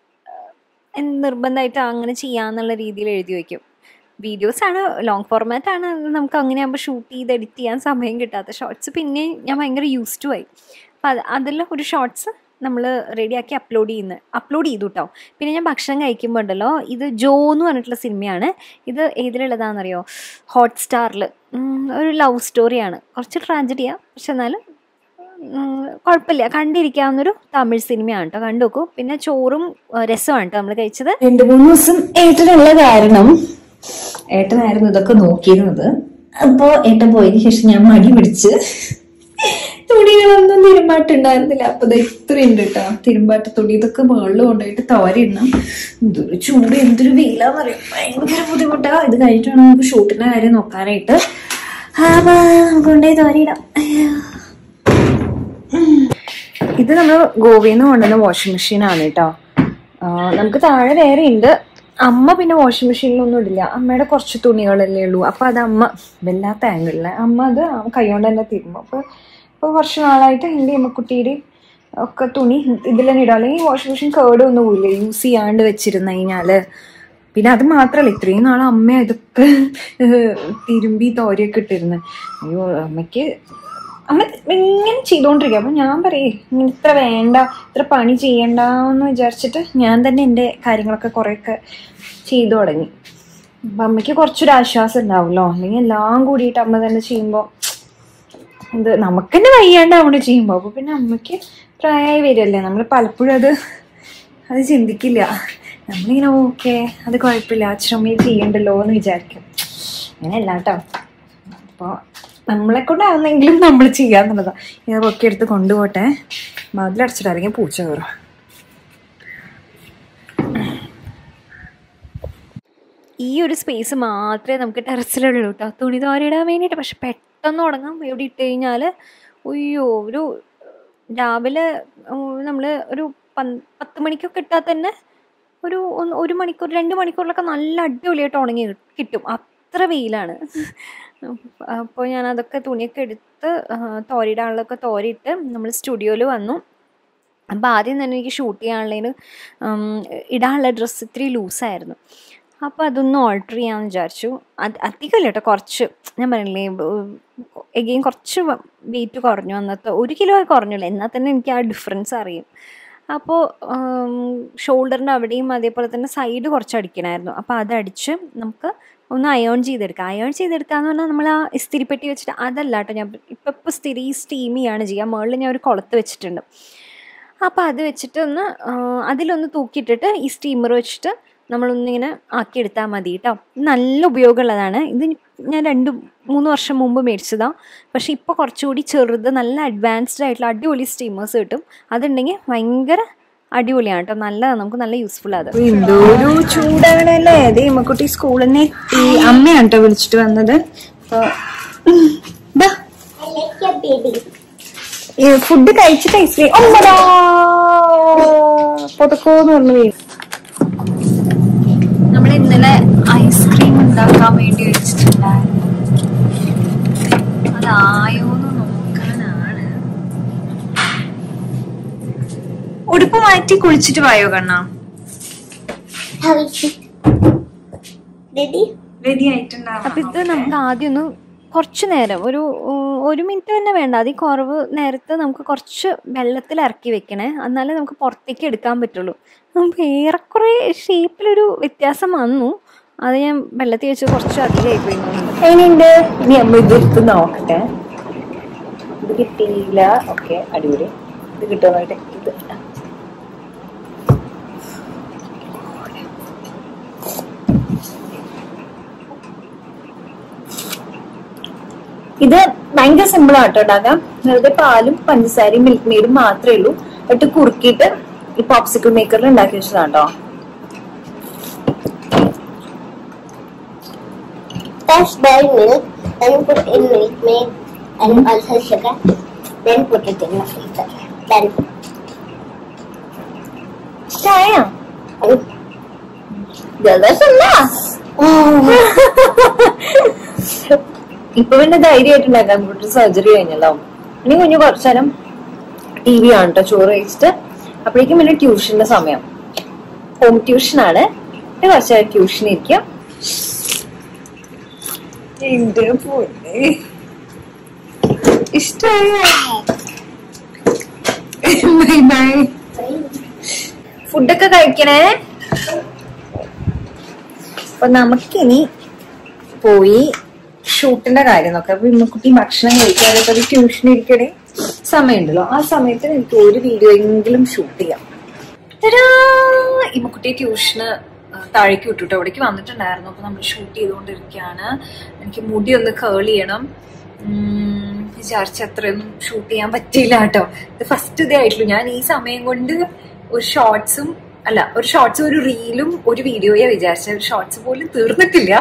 ആ, നിർബന്ധമായിട്ട് അങ്ങനെ ചെയ്യാന്നുള്ള രീതിയിൽ എഴുതി വെക്കും വീഡിയോസ് ആണ് ലോങ് ഫോർമാറ്റ് ആണ് അത് നമുക്ക് അങ്ങനെ ആകുമ്പോൾ ഷൂട്ട് ചെയ്ത് എഡിറ്റ് ചെയ്യാൻ സമയം കിട്ടാത്ത ഷോർട്സ് പിന്നെ ഞാൻ ഭയങ്കര യൂസ് ടു ആയി അപ്പം അത് അതിൽ ഒരു ഷോർട്സ് നമ്മൾ റെഡിയാക്കി അപ്ലോഡ് ചെയ്യുന്നത് അപ്ലോഡ് ചെയ്തു കേട്ടോ പിന്നെ ഞാൻ ഭക്ഷണം കഴിക്കുമ്പോൾ ഉണ്ടല്ലോ ഇത് ജോ എന്ന് പറഞ്ഞിട്ടുള്ള സിനിമയാണ് ഇത് ഏതിലുള്ളതാണെന്നറിയോ ഹോട്ട്സ്റ്റാറിൽ ഒരു ലവ് സ്റ്റോറിയാണ് കുറച്ച് ട്രാജഡിയാണ് പക്ഷെ എന്നാലും ഉം, കുഴപ്പമില്ല കണ്ടിരിക്കാവുന്നൊരു തമിഴ് സിനിമയാണ് കേട്ടോ കണ്ടു നോക്കൂ പിന്നെ ചോറും ആ, രസമാണ് കേട്ടോ നമ്മൾ കഴിച്ചത് രണ്ടു മൂന്ന് ദിവസം ഏട്ടനുള്ള കാരണം ഏട്ടനായിരുന്നു ഇതൊക്കെ നോക്കിയിരുന്നത് അപ്പോ ഏട്ടൻ പോയതിനു ശേഷം ഞാൻ മടി പിടിച്ച് തുണികളൊന്നും തിരുമ്പാട്ടുണ്ടായിരുന്നില്ല അപ്പൊ ദേ ഇത്രയുണ്ട് കേട്ടോ തിരുമ്പാട്ട് തുണി ഇതൊക്കെ മുകളിൽ കൊണ്ടുപോയിട്ട് തോരയിടണം എന്തൊരു ചൂട് എന്തൊരു വെയിലാന്നറിയാം ഭയങ്കര ബുദ്ധിമുട്ടാ ഇത് കഴിഞ്ഞിട്ടാണ് നമുക്ക് ഷൂട്ടിന്റെ കാര്യം നോക്കാനായിട്ട് അപ്പൊ കൊണ്ടുപോയി തോരയിടാം അയ്യോ. ഇത് നമ്മൾ ഗോവയിൽ നിന്ന് കൊണ്ടുവന്ന വാഷിംഗ് മെഷീനാണ് കേട്ടോ ആ, നമുക്ക് താഴെ വേറെ ഉണ്ട് അമ്മ പിന്നെ വാഷിംഗ് മെഷീനിലൊന്നും ഇടില്ല അമ്മയുടെ കുറച്ച് തുണികളല്ലേ ഉള്ളൂ അപ്പൊ അത് അമ്മ വല്ലാത്ത ആംഗിളില് അമ്മ അത് കൈകൊണ്ട് തന്നെ തിരുമ്പും അപ്പൊ ഇപ്പൊ കുറച്ച് നാളായിട്ട് എൻ്റെ അമ്മക്കുട്ടിയുടെ ഒക്കെ തുണി ഇതിൽ തന്നെ ഇടാം അല്ലെങ്കിൽ വാഷിംഗ് മെഷീൻ കേട് ഒന്നും പോയില്ല യൂസ് ചെയ്യാണ്ട് വെച്ചിരുന്നു കഴിഞ്ഞാല് പിന്നെ അത് മാത്രല്ല ഇത്രയും നാളെ അമ്മ ഇതൊക്കെ തിരുമ്പി തോരയൊക്കെ ഇട്ടിരുന്നു അയ്യോ അമ്മയ്ക്ക് അമ്മ ഇങ്ങനെ ചെയ്തോണ്ടിരിക്കുക അപ്പൊ ഞാൻ പറയേ "ഇനി ഇത്ര വേണ്ട ഇത്ര പണി ചെയ്യണ്ട എന്ന് വിചാരിച്ചിട്ട് ഞാൻ തന്നെ എൻ്റെ കാര്യങ്ങളൊക്കെ കുറെയൊക്കെ ചെയ്തു തുടങ്ങി അപ്പൊ അമ്മയ്ക്ക് കുറച്ചൊരു ആശ്വാസം ഉണ്ടാവുമല്ലോ അല്ലെങ്കിൽ എല്ലാം കൂടിയിട്ട് അമ്മ തന്നെ ചെയ്യുമ്പോൾ ഇത് നമുക്ക് തന്നെ വയ്യാണ്ടാവണ ചെയ്യുമ്പോൾ അപ്പൊ പിന്നെ അമ്മയ്ക്ക് പ്രായമായി വരില്ലേ നമ്മൾ പലപ്പോഴും അത് അത് ചിന്തിക്കില്ല നമ്മളിങ്ങനെ ഓക്കെ അത് കുഴപ്പമില്ല അച്ഛനമ്മയും ചെയ്യണ്ടല്ലോ എന്ന് വിചാരിക്കും അങ്ങനെയല്ല കേട്ടോ അപ്പോൾ നമ്മളെ കൊണ്ടാവുന്നെങ്കിലും നമ്മൾ ചെയ്യാന്നുള്ളതാ ഇത് പൊക്കി എടുത്ത് കൊണ്ടുപോട്ടെ മതിലടച്ചിട്ട് അല്ലെങ്കിൽ പൂച്ച കയറും ഈ ഒരു സ്പേസ് മാത്രമേ നമുക്ക് ടെറസിലുള്ളൂ കേട്ടോ തുണി തോരയിടാൻ വേണ്ടിയിട്ട് പക്ഷെ പെട്ടെന്ന് ഉണങ്ങാം ഇവിടെ ഇട്ട് കഴിഞ്ഞാൽ അയ്യോ ഒരു രാവിലെ നമ്മൾ ഒരു പന്ത് പത്ത് മണിക്കൊക്കെ ഇട്ടാൽ തന്നെ ഒരു ഒന്ന് ഒരു മണിക്കൂർ രണ്ട് മണിക്കൂറിലൊക്കെ നല്ല അടിപൊളിയായിട്ട് ഉണങ്ങി കി- കിട്ടും അത്ര വെയിലാണ് അപ്പോൾ ഞാൻ അതൊക്കെ തുണിയൊക്കെ എടുത്ത് ആ, തോരിയിടാനുള്ളതൊക്കെ തോരിയിട്ട് നമ്മൾ സ്റ്റുഡിയോയിൽ വന്നു അപ്പോൾ ആദ്യം തന്നെ എനിക്ക് ഷൂട്ട് ചെയ്യാനുള്ളതിന് ഉം, ഇടാനുള്ള ഡ്രസ്സ് ഇത്തിരി ലൂസായിരുന്നു അപ്പോൾ അതൊന്ന് ഓൾട്ടർ ചെയ്യാമെന്ന് വിചാരിച്ചു അത് അധികമല്ല കേട്ടോ കുറച്ച് ഞാൻ പറഞ്ഞില്ലേ എഗെയിൻ കുറച്ച് വെയിറ്റ് കുറഞ്ഞു അന്നത്തെ ഒരു കിലോ കുറഞ്ഞുള്ളൂ എന്നാൽ തന്നെ എനിക്ക് ആ ഡിഫറൻസ് അറിയും അപ്പോൾ ഷോൾഡറിൻ്റെ അവിടെയും അതേപോലെ തന്നെ സൈഡ് കുറച്ച് അടിക്കണമായിരുന്നു അപ്പോൾ അതടിച്ച് നമുക്ക് ഒന്ന് അയേൺ ചെയ്തെടുക്കാം അയേൺ ചെയ്തെടുക്കുക എന്ന് പറഞ്ഞാൽ നമ്മൾ ആ ഇസ്തിരിപ്പെട്ടി വെച്ചിട്ട് അതല്ല കേട്ടോ ഞാൻ ഇപ്പം ഇപ്പോൾ സ്ഥിരി സ്റ്റീം ചെയ്യാണ് ചെയ്യുക മുകളിൽ ഞാൻ ഒരു കുളത്ത് വെച്ചിട്ടുണ്ട് അപ്പോൾ അത് വെച്ചിട്ട് ഒന്ന് ആ, അതിലൊന്ന് തൂക്കിയിട്ടിട്ട് ഈ സ്റ്റീമർ വെച്ചിട്ട് നമ്മളൊന്നിങ്ങനെ ആക്കിയെടുത്താൽ മതി കേട്ടോ ഇത് നല്ല ഉപയോഗമുള്ളതാണ് ഇത് ഞാൻ രണ്ട് മൂന്ന് വർഷം മുമ്പ് മേടിച്ചതാണ് പക്ഷേ ഇപ്പോൾ കുറച്ചുകൂടി ചെറുത് നല്ല അഡ്വാൻസ്ഡ് ആയിട്ടുള്ള അടിപൊളി സ്റ്റീമേഴ്സ് കിട്ടും അതുണ്ടെങ്കിൽ ഭയങ്കര അടിപൊളിയാണ് കേട്ടോ നല്ലതാണ് നമുക്ക് നല്ല യൂസ്ഫുൾ അത് എന്തോരു ചൂടാണല്ലേ അതെ ഇമ്മക്കുട്ടി സ്കൂളിൽ നിന്ന് എത്തി അമ്മയാണ് കേട്ടോ വിളിച്ചിട്ട് വന്നത് അപ്പൊ ബാ ഫുഡ് കഴിച്ചിട്ട് ഐസ്ക്രീം ഒമ്പതാ പൊതക്കോന്ന് പറഞ്ഞു വീണു നമ്മൾ ഇന്നലെ ഐസ്ക്രീം ഉണ്ടാക്കാൻ വേണ്ടി വെച്ചിട്ടുണ്ടായിരുന്നു അതായോന്ന് നോക്കാനാണ് ഉടുപ്പ് മാറ്റി കുളിച്ചിട്ട് വായോ കണ്ണ Ready? റെഡി ആയിട്ടുണ്ടാവും അപ്പം ഇത് നമുക്ക് ആദ്യം ഒന്ന് കുറച്ച് നേരം ഒരു ഉം, ഒരു മിനിറ്റ് തന്നെ വേണ്ട അതിൽ കുറവ് നേരത്തെ നമുക്ക് കുറച്ച് വെള്ളത്തിൽ ഇറക്കി വെക്കണേ എന്നാലേ നമുക്ക് പുറത്തേക്ക് എടുക്കാൻ പറ്റുള്ളൂ നമുക്ക് ഏറെക്കുറെ ഷേപ്പിലൊരു വ്യത്യാസം വന്നു അത് ഞാൻ വെള്ളത്തിൽ വെച്ച് കുറച്ച് അധികമായി പോയി തോന്നുന്നു. എങ്ങനെയുണ്ട് ഇനി അമ്മ ഇതെടുത്ത് നോക്കട്ടെ ഇത് കിട്ടിയില്ല ഓക്കെ അടിപൊളി ഇത് കിട്ടുമോ നോക്കട്ടെ ഇത് ഇത് ഭയങ്കര സിമ്പിൾ ആട്ടോ ഉണ്ടാക്കാം വെറുതെ പാലും പഞ്ചസാരയും മിൽക്ക് മെയ്ഡും മാത്രമേ ഉള്ളൂ എന്നിട്ട് കുറുക്കിയിട്ട് ഈ പോപ്സിക്കിൾ മേക്കറിൽ ഉണ്ടാക്കി വെച്ചതാട്ടോ First boil milk, then put in milk maid and also sugar, then put it in the freezer. Then ചായ oh, ജലദോഷമല്ല ഇപ്പൊ പിന്നെ ധൈര്യമായിട്ടുണ്ടാക്കാം കമ്പ്യൂട്ടർ സർജറി കഴിഞ്ഞല്ലോ ഇനി കുഞ്ഞു കുറച്ചു നേരം ടി വി ആണ് കേട്ടോ ചോറ് കഴിച്ചിട്ട് അപ്പോഴേക്കും പിന്നെ ട്യൂഷന്റെ സമയം ഹോം ട്യൂഷൻ ആണ് പിന്നെ കുറച്ചു നേരം ട്യൂഷൻ ഇരിക്കാം എന്റെ പൊന്നെ ഇഷ്ടമായ ബൈ ബൈ ഫുഡൊക്കെ കഴിക്കണേ അപ്പൊ നമുക്കിനി പോയി ഷൂട്ടിന്റെ കാര്യം നോക്കാം അപ്പൊ ഇമ്മക്കുട്ടി ഭക്ഷണം കഴിക്കാതെ ഇപ്പൊ ട്യൂഷൻ ഇരിക്കണേ സമയമുണ്ടല്ലോ ആ സമയത്ത് എനിക്ക് ഒരു വീഡിയോ എങ്കിലും ഷൂട്ട് ചെയ്യാം തരാ! ഇമ്മക്കുട്ടിയെ ട്യൂഷന് താഴേക്ക് വിട്ടുട്ടോ അവിടേക്ക് വന്നിട്ടുണ്ടായിരുന്നു അപ്പൊ നമ്മൾ ഷൂട്ട് ചെയ്തുകൊണ്ടിരിക്കുകയാണ് എനിക്ക് മുടി ഒന്ന് കേൾ ചെയ്യണം ഉം, വിചാരിച്ച അത്രയൊന്നും ഷൂട്ട് ചെയ്യാൻ പറ്റിയില്ല കേട്ടോ ഇത് ഫസ്റ്റ് ഇതേ ആയിട്ടുള്ളൂ ഞാൻ ഈ സമയം കൊണ്ട് ഒരു ഷോർട്സും അല്ല ഒരു ഷോർട്സും ഒരു റീലും ഒരു വീഡിയോയാ വിചാരിച്ച ഒരു ഷോർട്സ് പോലും തീർന്നിട്ടില്ല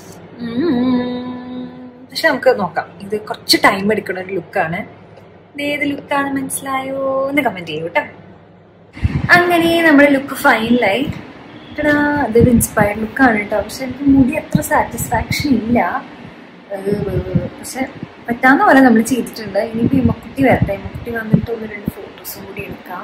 ഉം. പക്ഷെ നമുക്ക് നോക്കാം ഇത് കുറച്ച് ടൈം എടുക്കുന്ന ഒരു ലുക്കാണ് ഇത് ഏത് ലുക്കാണ് മനസ്സിലായോ എന്ന് കമന്റ് ചെയ്യൂ കേട്ടോ അങ്ങനെ നമ്മുടെ ലുക്ക് ഫൈനലായി എടാ അതൊരു ഇൻസ്പയർഡ് ലുക്കാണ് കേട്ടോ പക്ഷെ എനിക്ക് മുടി അത്ര സാറ്റിസ്ഫാക്ഷൻ ഇല്ല ഏഹ് പക്ഷെ പറ്റാവുന്ന പോലെ നമ്മൾ ചെയ്തിട്ടുണ്ട് ഇനിയിപ്പോൾ ഈ മക്കുട്ടി വരട്ടെ മക്കുട്ടി വന്നിട്ട് ഒന്ന് രണ്ട് ഫോട്ടോസും കൂടി എടുക്കാം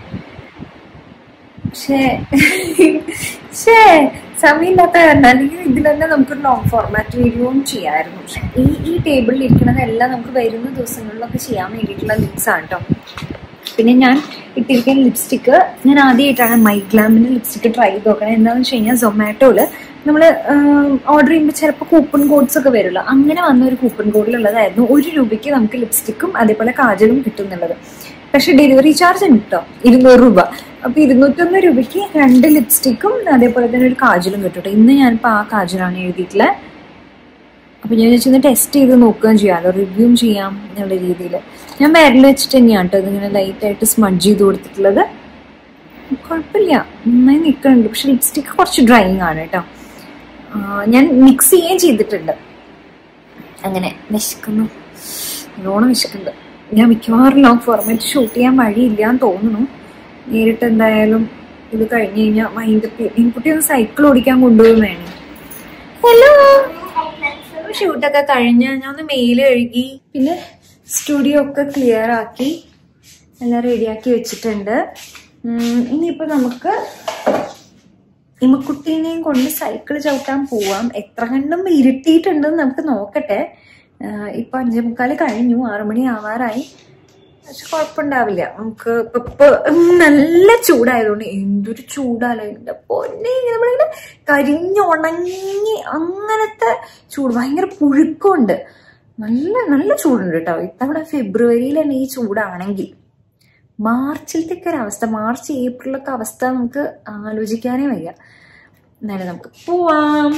പക്ഷേ പക്ഷേ സമയമില്ലാത്ത കാരണം അല്ലെങ്കിൽ ഇതിൽ തന്നെ നമുക്കൊരു ലോങ് ഫോർമാറ്റ് വീഡിയോയും ചെയ്യാമായിരുന്നു പക്ഷെ ഈ ഈ ടേബിളിൽ ഇരിക്കുന്നതെല്ലാം നമുക്ക് വരുന്ന ദിവസങ്ങളിലൊക്കെ ചെയ്യാൻ വേണ്ടിയിട്ടുള്ള ലിപ്സ് ആണ് കേട്ടോ പിന്നെ ഞാൻ ഇട്ടിരിക്കുന്ന ലിപ്സ്റ്റിക്ക് ഞാൻ ആദ്യമായിട്ടാണ് മൈഗ്ലാമിന്റെ ലിപ്സ്റ്റിക്ക് ട്രൈ ചെയ്ത് നോക്കണത് എന്താണെന്ന് വെച്ച് കഴിഞ്ഞാൽ സൊമാറ്റോയിൽ നമ്മൾ ഓർഡർ ചെയ്യുമ്പോൾ ചിലപ്പോൾ കൂപ്പൺ കോഡ്സ് ഒക്കെ വരുമല്ലോ അങ്ങനെ വന്ന ഒരു കൂപ്പൺ കോഡിലുള്ളതായിരുന്നു ഒരു രൂപയ്ക്ക് നമുക്ക് ലിപ്സ്റ്റിക്കും അതേപോലെ കാജലും കിട്ടും എന്നുള്ളത് പക്ഷെ ഡെലിവറി ചാർജ് ഉണ്ട് കേട്ടോ ഇരുന്നൂറ് രൂപ അപ്പൊ ഇരുന്നൂറ്റൊന്ന് രൂപയ്ക്ക് രണ്ട് ലിപ്സ്റ്റിക്കും അതേപോലെ തന്നെ ഒരു കാജലും കിട്ടും കേട്ടോ ഇന്ന് ഞാനിപ്പോൾ ആ കാജലാണ് എഴുതിയിട്ടുള്ളത് അപ്പൊ ഞാൻ വിചാരിച്ചൊന്ന് ടെസ്റ്റ് ചെയ്ത് നോക്കുകയും ചെയ്യാമല്ലോ റിവ്യൂം ചെയ്യാം എന്നുള്ള രീതിയിൽ ഞാൻ വിരൽ വെച്ചിട്ട് തന്നെയാണ് കേട്ടോ ഇതിങ്ങനെ ലൈറ്റ് ആയിട്ട് സ്മഡ്ജ് ചെയ്ത് കൊടുത്തിട്ടുള്ളത് കുഴപ്പമില്ല നന്നായി നിൽക്കുന്നുണ്ട് പക്ഷെ ലിപ്സ്റ്റിക്ക് കുറച്ച് ഡ്രൈയിങ് ആണ് കേട്ടോ ആ, ഞാൻ മിക്സ് ചെയ്യുകയും ചെയ്തിട്ടുണ്ട് അങ്ങനെ വിശക്കുന്നു നല്ലോണം വിശക്കുന്നുണ്ട് ഞാൻ മിക്കവാറും ലോങ് ഫോർമാറ്റ് ഷൂട്ട് ചെയ്യാൻ വഴിയില്ല എന്ന് തോന്നുന്നു നേരിട്ട് എന്തായാലും ഇത് കഴിഞ്ഞ് കഴിഞ്ഞാൽ മൈൻഡ് ഇൻകുട്ടി ഒന്ന് സൈക്കിൾ ഓടിക്കാൻ കൊണ്ടുപോകുന്നതാണ് ഹലോ ഷൂട്ടൊക്കെ കഴിഞ്ഞ് ഞാൻ ഒന്ന് മെയിൽ കഴുകി പിന്നെ സ്റ്റുഡിയോ ഒക്കെ ക്ലിയർ ആക്കി എല്ലാം റെഡിയാക്കി വെച്ചിട്ടുണ്ട് ഉം, ഇനിയിപ്പോ നമുക്ക് ഇമ്മക്കുട്ടീനെയും കൊണ്ട് സൈക്കിൾ ചവിട്ടാൻ പോവാം എത്ര കണ്ടും ഇരുട്ടിയിട്ടുണ്ടെന്ന് നമുക്ക് നോക്കട്ടെ ആഹ് ഇപ്പൊ അഞ്ചേ മുക്കാല് കഴിഞ്ഞു ആറു മണി ആവാറായി പക്ഷെ കുഴപ്പമുണ്ടാവില്ല നമുക്ക് ഇപ്പൊ ഇപ്പൊ നല്ല ചൂടായതുകൊണ്ട് എന്തൊരു ചൂടാലോ എന്റെ പൊന്നെ നമ്മളിങ്ങനെ കരിഞ്ഞുണങ്ങി അങ്ങനത്തെ ചൂട് ഭയങ്കര പുഴുക്കമുണ്ട് നല്ല നല്ല ചൂടുണ്ട് കേട്ടോ ഇത്തവണ ഫെബ്രുവരിയിലാണ് ഈ ചൂടാണെങ്കിൽ മാർച്ചിലത്തേക്ക് ഒരു അവസ്ഥ മാർച്ച് ഏപ്രിലൊക്കെ അവസ്ഥ നമുക്ക് ആലോചിക്കാനേ വയ്യ എന്നാലും നമുക്ക് പോവാം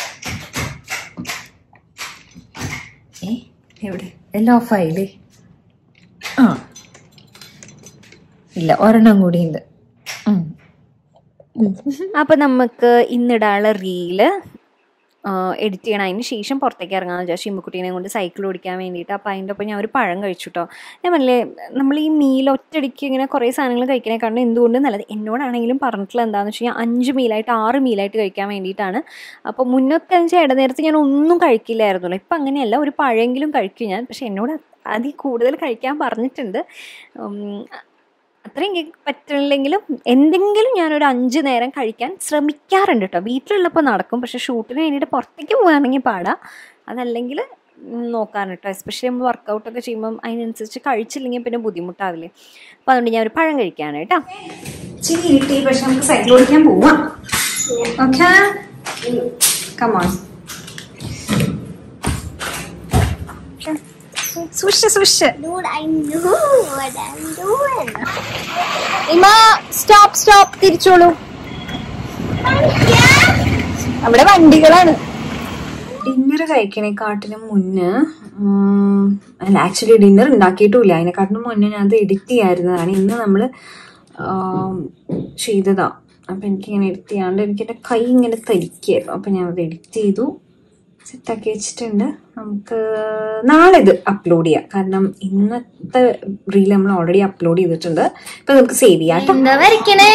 ഏ എവിടെ എല്ലാം ഓഫായില്ലേ ആ ഇല്ല ഒരെണ്ണം കൂടി ഉണ്ട് അപ്പൊ നമുക്ക് ഇന്നിടാനുള്ള റീല് എഡിറ്റ് ചെയ്യണം അതിന് ശേഷം പുറത്തേക്ക് ഇറങ്ങാമെന്ന് വിചാരിച്ചു ഇമ്മക്കുട്ടീനെ കൊണ്ട് സൈക്കിൾ ഓടിക്കാൻ വേണ്ടിയിട്ട് അപ്പോൾ അതിൻ്റെ ഒപ്പം ഞാൻ ഒരു പഴം കഴിച്ചു കേട്ടോ ഞാൻ പറഞ്ഞില്ലേ നമ്മൾ ഈ മീൽ ഒറ്റയടിക്ക് ഇങ്ങനെ കുറേ സാധനങ്ങൾ കഴിക്കണേക്കാളും എന്തുകൊണ്ട് നല്ലത് എന്നോടാണെങ്കിലും പറഞ്ഞിട്ടുള്ള എന്താണെന്ന് വെച്ച് കഴിഞ്ഞാൽ അഞ്ച് മീലായിട്ട് ആറ് മീലായിട്ട് കഴിക്കാൻ വേണ്ടിയിട്ടാണ് അപ്പോൾ മുന്നൊക്കെ എന്ന് വെച്ചാൽ ഇടനേരത്ത് ഞാൻ ഒന്നും കഴിക്കില്ലായിരുന്നല്ലോ ഇപ്പം അങ്ങനെയല്ല ഒരു പഴമെങ്കിലും കഴിക്കും ഞാൻ പക്ഷെ എന്നോട് അതിൽ കൂടുതൽ കഴിക്കാൻ പറഞ്ഞിട്ടുണ്ട് ഉം, അത്രയും എനിക്ക് പറ്റില്ലെങ്കിലും എന്തെങ്കിലും ഞാനൊരു അഞ്ച് നേരം കഴിക്കാൻ ശ്രമിക്കാറുണ്ട് കേട്ടോ വീട്ടിലുള്ളപ്പോൾ നടക്കും പക്ഷെ ഷൂട്ടിന് വേണ്ടിയിട്ട് പുറത്തേക്ക് പോകുകയാണെങ്കിൽ പാടാ അതല്ലെങ്കിൽ ഉം, നോക്കാറ് കേട്ടോ എസ്പെഷ്യലി നമ്മൾ വർക്കൗട്ടൊക്കെ ചെയ്യുമ്പം അതിനനുസരിച്ച് കഴിച്ചില്ലെങ്കിൽ പിന്നെ ബുദ്ധിമുട്ടാവില്ലേ അപ്പോൾ അതുകൊണ്ട് ഞാൻ ഒരു പഴം കഴിക്കുകയാണ് കേട്ടോ ഇച്ചിരി ഇരുട്ടി പക്ഷെ നമുക്ക് സൈക്കിൾ ഓടിക്കാൻ പോവാം ഓക്കെ കമോൺ സൂക്ഷിച്ച് സൂക്ഷിച്ച് Dude, I know what I'm doing. Ima stop stop തിരിച്ചോളൂ അവിടെ വണ്ടികളാണ് ഡിന്നർ കഴിക്കണേക്കാട്ടിനും മുന്നേ ഉം, അല്ല ആക്ച്വലി ഡിന്നർ ഉണ്ടാക്കിയിട്ടുമില്ല അതിനെക്കാട്ടിനും മുന്നേ ഞാൻ അത് എഡിറ്റ് ചെയ്യായിരുന്നതാണ് ഇന്ന് നമ്മൾ ചെയ്തതാ അപ്പം എനിക്കിങ്ങനെ എഡിറ്റ് ചെയ്യാണ്ട് എനിക്ക് എൻ്റെ കൈ ഇങ്ങനെ തരിക്കായിരുന്നു അപ്പം ഞാൻ അത് എഡിറ്റ് ചെയ്തു സെറ്റാക്കി വെച്ചിട്ടുണ്ട് നമുക്ക് നാളെ ഇത് അപ്ലോഡ് ചെയ്യാം കാരണം ഇന്നത്തെ റീൽ നമ്മൾ ഓൾറെഡി അപ്ലോഡ് ചെയ്തിട്ടുണ്ട് ഇപ്പൊ നമുക്ക് സേവ് ചെയ്യാം കേട്ടോ എന്താ വരയ്ക്കണേ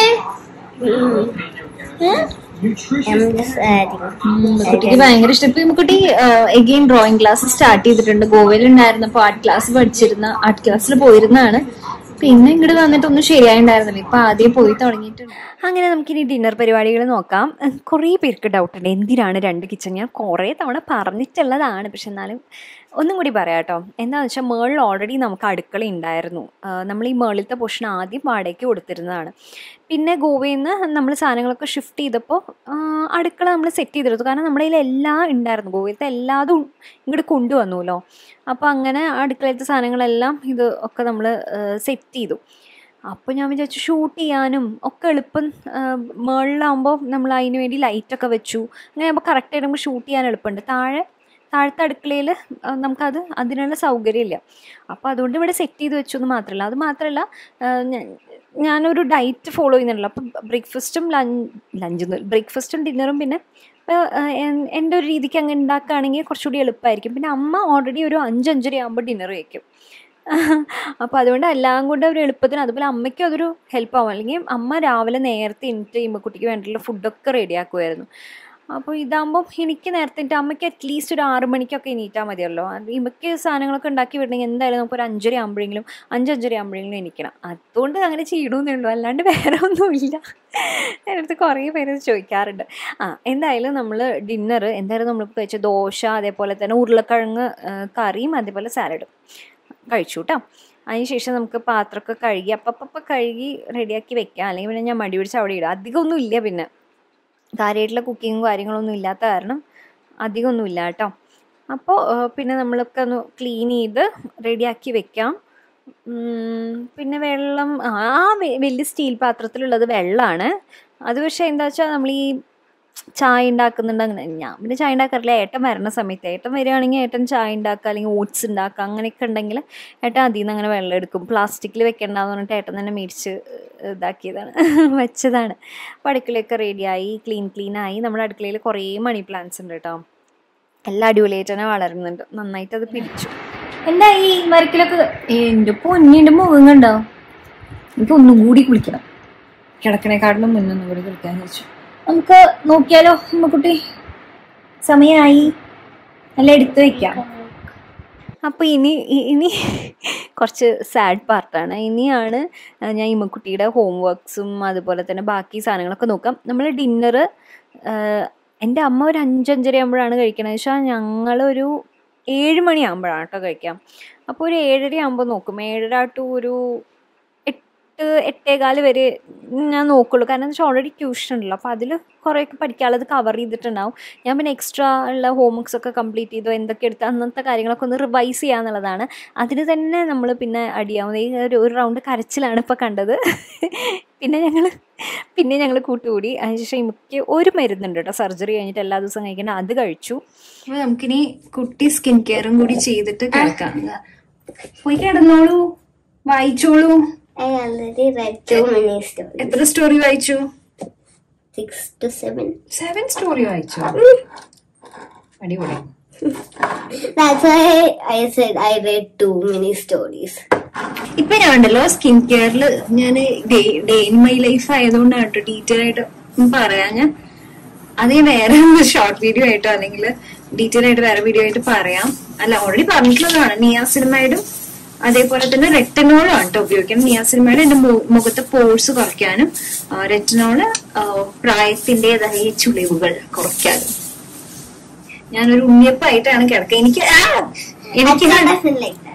I'm just adding. കുട്ടിക്ക് ഭയങ്കര ഇഷ്ടം ഇപ്പൊ കുട്ടി എഗെയിൻ ഡ്രോയിങ് ക്ലാസ് സ്റ്റാർട്ട് ചെയ്തിട്ടുണ്ട് ഗോവയിൽ ഉണ്ടായിരുന്നപ്പോ ആർട്ട് ക്ലാസ് പഠിച്ചിരുന്ന ആർട്ട് ക്ലാസ്സിൽ പോയിരുന്നതാണ് പിന്നെ ഇങ്ങോട്ട് വന്നിട്ടൊന്നും ശരിയായിണ്ടായിരുന്നില്ല ഇപ്പൊ ആദ്യം പോയി തുടങ്ങിയിട്ടുണ്ട് അങ്ങനെ നമുക്കിനി ഡിന്നർ പരിപാടികൾ നോക്കാം ഉം, കുറേ പേർക്ക് ഡൗട്ട് ഉണ്ട് എന്തിനാണ് രണ്ട് കിച്ചൺ ഞാൻ കുറേ തവണ പറഞ്ഞിട്ടുള്ളതാണ് പക്ഷെ എന്നാലും ഒന്നും കൂടി പറയാം കേട്ടോ എന്താണെന്ന് വെച്ചാൽ മേളിൽ ഓൾറെഡി നമുക്ക് അടുക്കള ഉണ്ടായിരുന്നു ആ, നമ്മൾ ഈ മേളിലത്തെ പോർഷൻ ആദ്യം വാടകയ്ക്ക് കൊടുത്തിരുന്നതാണ് പിന്നെ ഗോവയിൽ നിന്ന് നമ്മൾ സാധനങ്ങളൊക്കെ ഷിഫ്റ്റ് ചെയ്തപ്പോൾ ആ, അടുക്കള നമ്മൾ സെറ്റ് ചെയ്തെടുത്തു കാരണം നമ്മുടെ കയ്യിൽ എല്ലാം ഉണ്ടായിരുന്നു ഗോവയിലത്തെ എല്ലാതും ഇങ്ങോട്ട് കൊണ്ടുവന്നുല്ലോ അപ്പോൾ അങ്ങനെ അടുക്കളയിലത്തെ സാധനങ്ങളെല്ലാം ഇത് ഒക്കെ നമ്മൾ സെറ്റ് ചെയ്തു അപ്പോൾ ഞാൻ വിചാരിച്ചു ഷൂട്ട് ചെയ്യാനും ഒക്കെ എളുപ്പം മുകളിലാകുമ്പോൾ നമ്മൾ അതിന് വേണ്ടി ലൈറ്റൊക്കെ വെച്ചു അങ്ങനെ ആകുമ്പോൾ കറക്റ്റായിട്ട് നമുക്ക് ഷൂട്ട് ചെയ്യാൻ എളുപ്പമുണ്ട് താഴെ താഴത്തെ അടുക്കളയിൽ നമുക്കത് അതിനുള്ള സൗകര്യമില്ല അപ്പോൾ അതുകൊണ്ട് ഇവിടെ സെറ്റ് ചെയ്ത് വെച്ചു എന്ന് മാത്രമല്ല അത് മാത്രമല്ല ആ, ഞാ- ഞാനൊരു ഡയറ്റ് ഫോളോ ചെയ്യുന്നുണ്ടല്ലോ അപ്പോൾ ബ്രേക്ക്ഫാസ്റ്റും ലഞ്ച് ലഞ്ച് ബ്രേക്ക്ഫാസ്റ്റും ഡിന്നറും പിന്നെ ഇപ്പോൾ എൻ്റെ ഒരു രീതിക്ക് അങ്ങ് ഉണ്ടാക്കുകയാണെങ്കിൽ കുറച്ചുകൂടി എളുപ്പമായിരിക്കും പിന്നെ അമ്മ ഓൾറെഡി ഒരു അഞ്ചഞ്ചര ആകുമ്പോൾ ഡിന്നർ കഴിക്കും അപ്പോൾ അതുകൊണ്ട് എല്ലാം കൊണ്ട് ഒരു എളുപ്പത്തിന് അതുപോലെ അമ്മയ്ക്കും അതൊരു ഹെൽപ്പ് ആവും അല്ലെങ്കിൽ അമ്മ രാവിലെ നേരത്തെ എണീറ്റ് ഇമ്മക്കുട്ടിക്ക് വേണ്ടിയിട്ടുള്ള ഫുഡൊക്കെ റെഡിയാക്കുമായിരുന്നു അപ്പോൾ ഇതാകുമ്പം എനിക്ക് നേരത്തെ എണീറ്റ് അമ്മയ്ക്ക് അറ്റ്ലീസ്റ്റ് ഒരു ആറ് മണിക്കൊക്കെ എണീറ്റാൽ മതിയല്ലോ അത് ഇമ്മയ്ക്ക് സാധനങ്ങളൊക്കെ ഉണ്ടാക്കി വിടണമെങ്കിൽ എന്തായാലും നമുക്ക് ഒരു അഞ്ചര ആകുമ്പോഴെങ്കിലും അഞ്ചഞ്ചര ആകുമ്പോഴെങ്കിലും എണീക്കണം അതുകൊണ്ട് അങ്ങനെ ചെയ്യണമെന്നേ ഉള്ളൂ അല്ലാണ്ട് വേറെ ഒന്നുമില്ല എൻ്റെ അടുത്ത് കുറേ പേര് ഇത് ചോദിക്കാറുണ്ട് ആ എന്തായാലും നമ്മൾ ഡിന്നർ എന്തായാലും നമ്മൾ കഴിച്ച ദോശ അതേപോലെ തന്നെ ഉരുളക്കിഴങ്ങ് ആ, കറിയും അതേപോലെ സാലഡും കഴിച്ചു കേട്ടോ അതിനുശേഷം നമുക്ക് പാത്രമൊക്കെ കഴുകി അപ്പം കഴുകി റെഡിയാക്കി വെക്കാം അല്ലെങ്കിൽ പിന്നെ ഞാൻ മടി പിടിച്ച് അവിടെ ഇടാം അധികമൊന്നും ഇല്ല പിന്നെ കാര്യമായിട്ടുള്ള കുക്കിങ്ങും കാര്യങ്ങളൊന്നും ഇല്ലാത്ത കാരണം അധികമൊന്നും ഇല്ല കേട്ടോ അപ്പോൾ പിന്നെ നമ്മളൊക്കെ ഒന്ന് ക്ലീൻ ചെയ്ത് റെഡിയാക്കി വെക്കാം ഉം, പിന്നെ വെള്ളം ആ വെ- വലിയ സ്റ്റീൽ പാത്രത്തിലുള്ളത് വെള്ളമാണ് അത് പക്ഷേ എന്താ വെച്ചാൽ നമ്മൾ ഈ ചായ ഉണ്ടാക്കുന്നുണ്ട് അങ്ങനെ ഞാൻ പിന്നെ ചായ ഉണ്ടാക്കാറില്ല ഏട്ടൻ വരണ സമയത്ത് ഏട്ടൻ വരികയാണെങ്കിൽ ഏട്ടൻ ചായ ഉണ്ടാക്കുക അല്ലെങ്കിൽ ഓട്സ് ഉണ്ടാക്കുക അങ്ങനെയൊക്കെ ഉണ്ടെങ്കിൽ ഏട്ടൻ അതിൽ നിന്ന് അങ്ങനെ വെള്ളം എടുക്കും പ്ലാസ്റ്റിക്കിൽ വെക്കണ്ടെന്ന് പറഞ്ഞിട്ട് ഏട്ടൻ തന്നെ മേടിച്ച് ഇതാക്കിയതാണ് വെച്ചതാണ് അപ്പോൾ അടുക്കളയൊക്കെ റെഡിയായി ക്ലീൻ ക്ലീൻ ആയി നമ്മുടെ അടുക്കളയിൽ കുറേ മണി പ്ലാന്റ്സ് ഉണ്ട് കേട്ടോ എല്ലാം അടിപൊളിയായിട്ട് തന്നെ വളരുന്നുണ്ട് നന്നായിട്ട് അത് പിടിച്ചു എന്താ ഈ മരക്കിലൊക്കെ എന്റെ പൊന്നിന്റെ മുഖം കണ്ടോ എനിക്ക് ഒന്നും കൂടി കുളിക്കണം കിടക്കണേക്കാട്ടിലും മുന്നൊന്നും കൂടി കുളിക്കാൻ വെച്ചു നമുക്ക് നോക്കിയാലോ അമ്മക്കുട്ടി സമയമായി നല്ല എടുത്തു വെക്കാം അപ്പോൾ ഇനി ഇ- ഇനി കുറച്ച് സാഡ് പാർട്ടാണ് ഇനിയാണ് ഞാൻ ഇമ്മക്കുട്ടിയുടെ ഹോം വർക്ക്സും അതുപോലെ തന്നെ ബാക്കി സാധനങ്ങളൊക്കെ നോക്കാം നമ്മൾ ഡിന്നറ് എൻ്റെ അമ്മ ഒരു അഞ്ചഞ്ചര ആകുമ്പോഴാണ് കഴിക്കണത് വെച്ചാൽ ഞങ്ങളൊരു ഏഴ് മണിയാകുമ്പോഴാണ് കേട്ടോ കഴിക്കാം അപ്പോൾ ഒരു ഏഴര ആകുമ്പോൾ നോക്കും ഏഴര ടു ഒരു എട്ട് എട്ടേകാല് വരെ ഞാൻ നോക്കുള്ളൂ കാരണം എന്താ വെച്ചാൽ ഓൾറെഡി ട്യൂഷൻ ഉണ്ടല്ലോ അപ്പോൾ അതിൽ കുറേയൊക്കെ പഠിക്കാനുള്ളത് കവർ ചെയ്തിട്ടുണ്ടാവും ഞാൻ പിന്നെ എക്സ്ട്രാ ഉള്ള ഹോംവർക്സ് ഒക്കെ കംപ്ലീറ്റ് ചെയ്തോ എന്തൊക്കെ എടുത്ത് അന്നത്തെ കാര്യങ്ങളൊക്കെ ഒന്ന് റിവൈസ് ചെയ്യാന്നുള്ളതാണ് അതിന് തന്നെ നമ്മൾ പിന്നെ അടിയാവുന്നത് ഈ ഒരു ഒരു റൗണ്ട് കരച്ചിലാണ് ഇപ്പോൾ കണ്ടത് പിന്നെ ഞങ്ങൾ പിന്നെ ഞങ്ങൾ കൂട്ടുകൂടി അതിനുശേഷം എനിക്ക് ഒരു മരുന്നുണ്ട് കേട്ടോ സർജറി കഴിഞ്ഞിട്ട് എല്ലാ ദിവസവും കഴിക്കേണ്ട അത് കഴിച്ചു അപ്പൊ നമുക്കിനി കുട്ടി സ്കിൻ കെയറും കൂടി ചെയ്തിട്ട് കിടക്കാം പോയി കിടന്നോളൂ വായിച്ചോളൂ I already read too many stories. എത്ര സ്റ്റോറി വായിച്ചു Six to seven. Seven story വായിച്ചു അടിപൊളി That's why I said I read too many stories. ഇപ്പൊ ഞാൻ ഉണ്ടല്ലോ സ്കിൻ കെയറിൽ ഞാൻ ഡേ ഇൻ മൈ ലൈഫ് ആയതുകൊണ്ടാണ് കേട്ടോ ഡീറ്റെയിൽ ആയിട്ട് പറയാ ഞാൻ അത് ഞാൻ വേറെ ഷോർട്ട് വീഡിയോ ആയിട്ടോ അല്ലെങ്കിൽ ഡീറ്റെയിൽ ആയിട്ട് വേറെ വീഡിയോ ആയിട്ട് പറയാം അല്ല ഓൾറെഡി പറഞ്ഞിട്ടുള്ളതാണ് നിയാസിനമൈഡും അതേപോലെ തന്നെ റെറ്റനോളും ആണ് കേട്ടോ ഉപയോഗിക്കുന്നത് നിയാസിനമൈഡ് എന്റെ മു- മുഖത്തെ പോഴ്സ് കുറയ്ക്കാനും റെറ്റനോള് പ്രായത്തിൻ്റെതായ ചുളിവുകൾ കുറയ്ക്കാനും ഞാനൊരു ഉണ്ണിയപ്പായിട്ടാണ് കിടക്കുക എനിക്ക് ആ! എനിക്ക് Acha doesn't like that.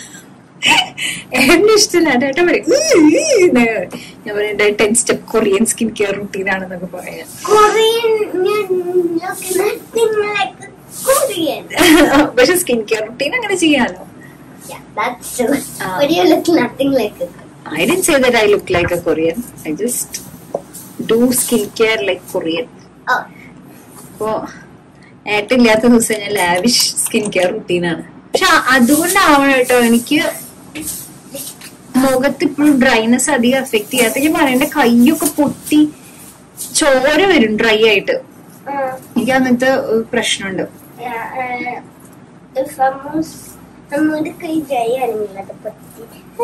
എന്റെ ഇഷ്ടമില്ല ഏട്ടാ പറയും "ഉം, ഉം" എന്ന് ഞാൻ പറയും ten step Korean skin care routine ആണെന്നൊക്കെ പറയാം Korean, you're looking nothing like a Korean. പക്ഷെ സ്കിൻ കെയർ റുട്ടീൻ അങ്ങനെ ചെയ്യാലോ Yeah, that's true. Ah. But you look nothing like a Korean. I don't say that I look like a Korean I just do skin care like Korean Oh, അപ്പോ ഏട്ടില്ലാത്ത ദിവസം ഞാൻ lavish skin care റുട്ടീനാണ് പക്ഷെ അതുകൊണ്ടാവണം കേട്ടോ എനിക്ക് മുഖത്ത് ഇപ്പോഴും dryness അധികം effect ചെയ്യാത്ത ഞാൻ പറയണ്ട കൈയൊക്കെ പൊട്ടി ചോര വരും ഡ്രൈ ആയിട്ട് uh, എനിക്ക് അങ്ങനത്തെ ഏഹ്, പ്രശ്നമുണ്ട് yeah, uh, if almost നമ്മുടെ കൈ ജയാണെങ്കിൽ അത് പറ്റി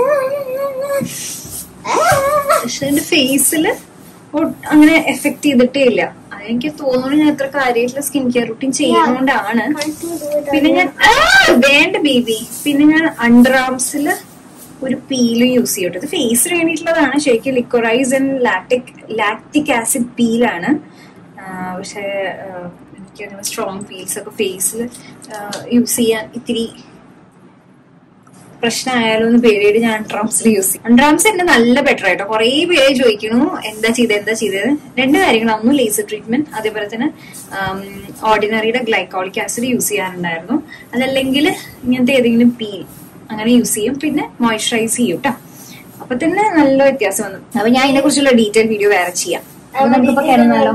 പക്ഷെ എന്റെ ഫേസിൽ അങ്ങനെ എഫക്ട് ചെയ്തിട്ടേ ഇല്ല അത് എനിക്ക് തോന്നുന്നു ഞാൻ എത്ര കാര്യമായിട്ടുള്ള സ്കിൻ കെയർ റുട്ടീൻ ചെയ്യുന്നതുകൊണ്ടാണ് പിന്നെ ഞാൻ ആ, വേണ്ട ബേബി പിന്നെ ഞാൻ അണ്ടർ ആംസിൽ ഒരു പീല് യൂസ് ചെയ്യട്ടെ ഇത് ഫേസിന് വേണ്ടിയിട്ടുള്ളതാണ് ശരിക്കും liquorice and lactic lactic acid പീലാണ് പക്ഷെ എനിക്ക് അങ്ങനെ സ്ട്രോങ് പീൽസ് ഒക്കെ ഫേസിൽ യൂസ് ചെയ്യാൻ ഇത്തിരി പ്രശ്നമായാലോ എന്ന് പേടിയിട്ട് ഞാൻ അൺട്രാംസിൽ യൂസ് ചെയ്യും അൺട്രാംസ് എന്നെ നല്ല ബെറ്റർ ആയിട്ടോ കുറേ പേര് ചോദിക്കണു എന്താ ചെയ്തത് എന്താ ചെയ്തത് രണ്ട് കാര്യങ്ങളാണ് ഒന്ന് ലേസർ ട്രീറ്റ്മെന്റ് അതേപോലെ തന്നെ ഓർഡിനറിയുടെ ഗ്ലൈക്കോളിക് ആസിഡ് യൂസ് ചെയ്യാറുണ്ടായിരുന്നു അതല്ലെങ്കിൽ ഇങ്ങനത്തെ ഏതെങ്കിലും പീൽ അങ്ങനെ യൂസ് ചെയ്യും പിന്നെ മോയ്സ്ചറൈസ് ചെയ്യും കേട്ടോ അപ്പൊ തന്നെ നല്ല വ്യത്യാസം വന്നു അപ്പൊ ഞാൻ ഇതിനെ കുറിച്ചുള്ള ഡീറ്റെയിൽ വീഡിയോ വേറെ ചെയ്യാം അപ്പൊ നമുക്കിപ്പോ കിടന്നാലോ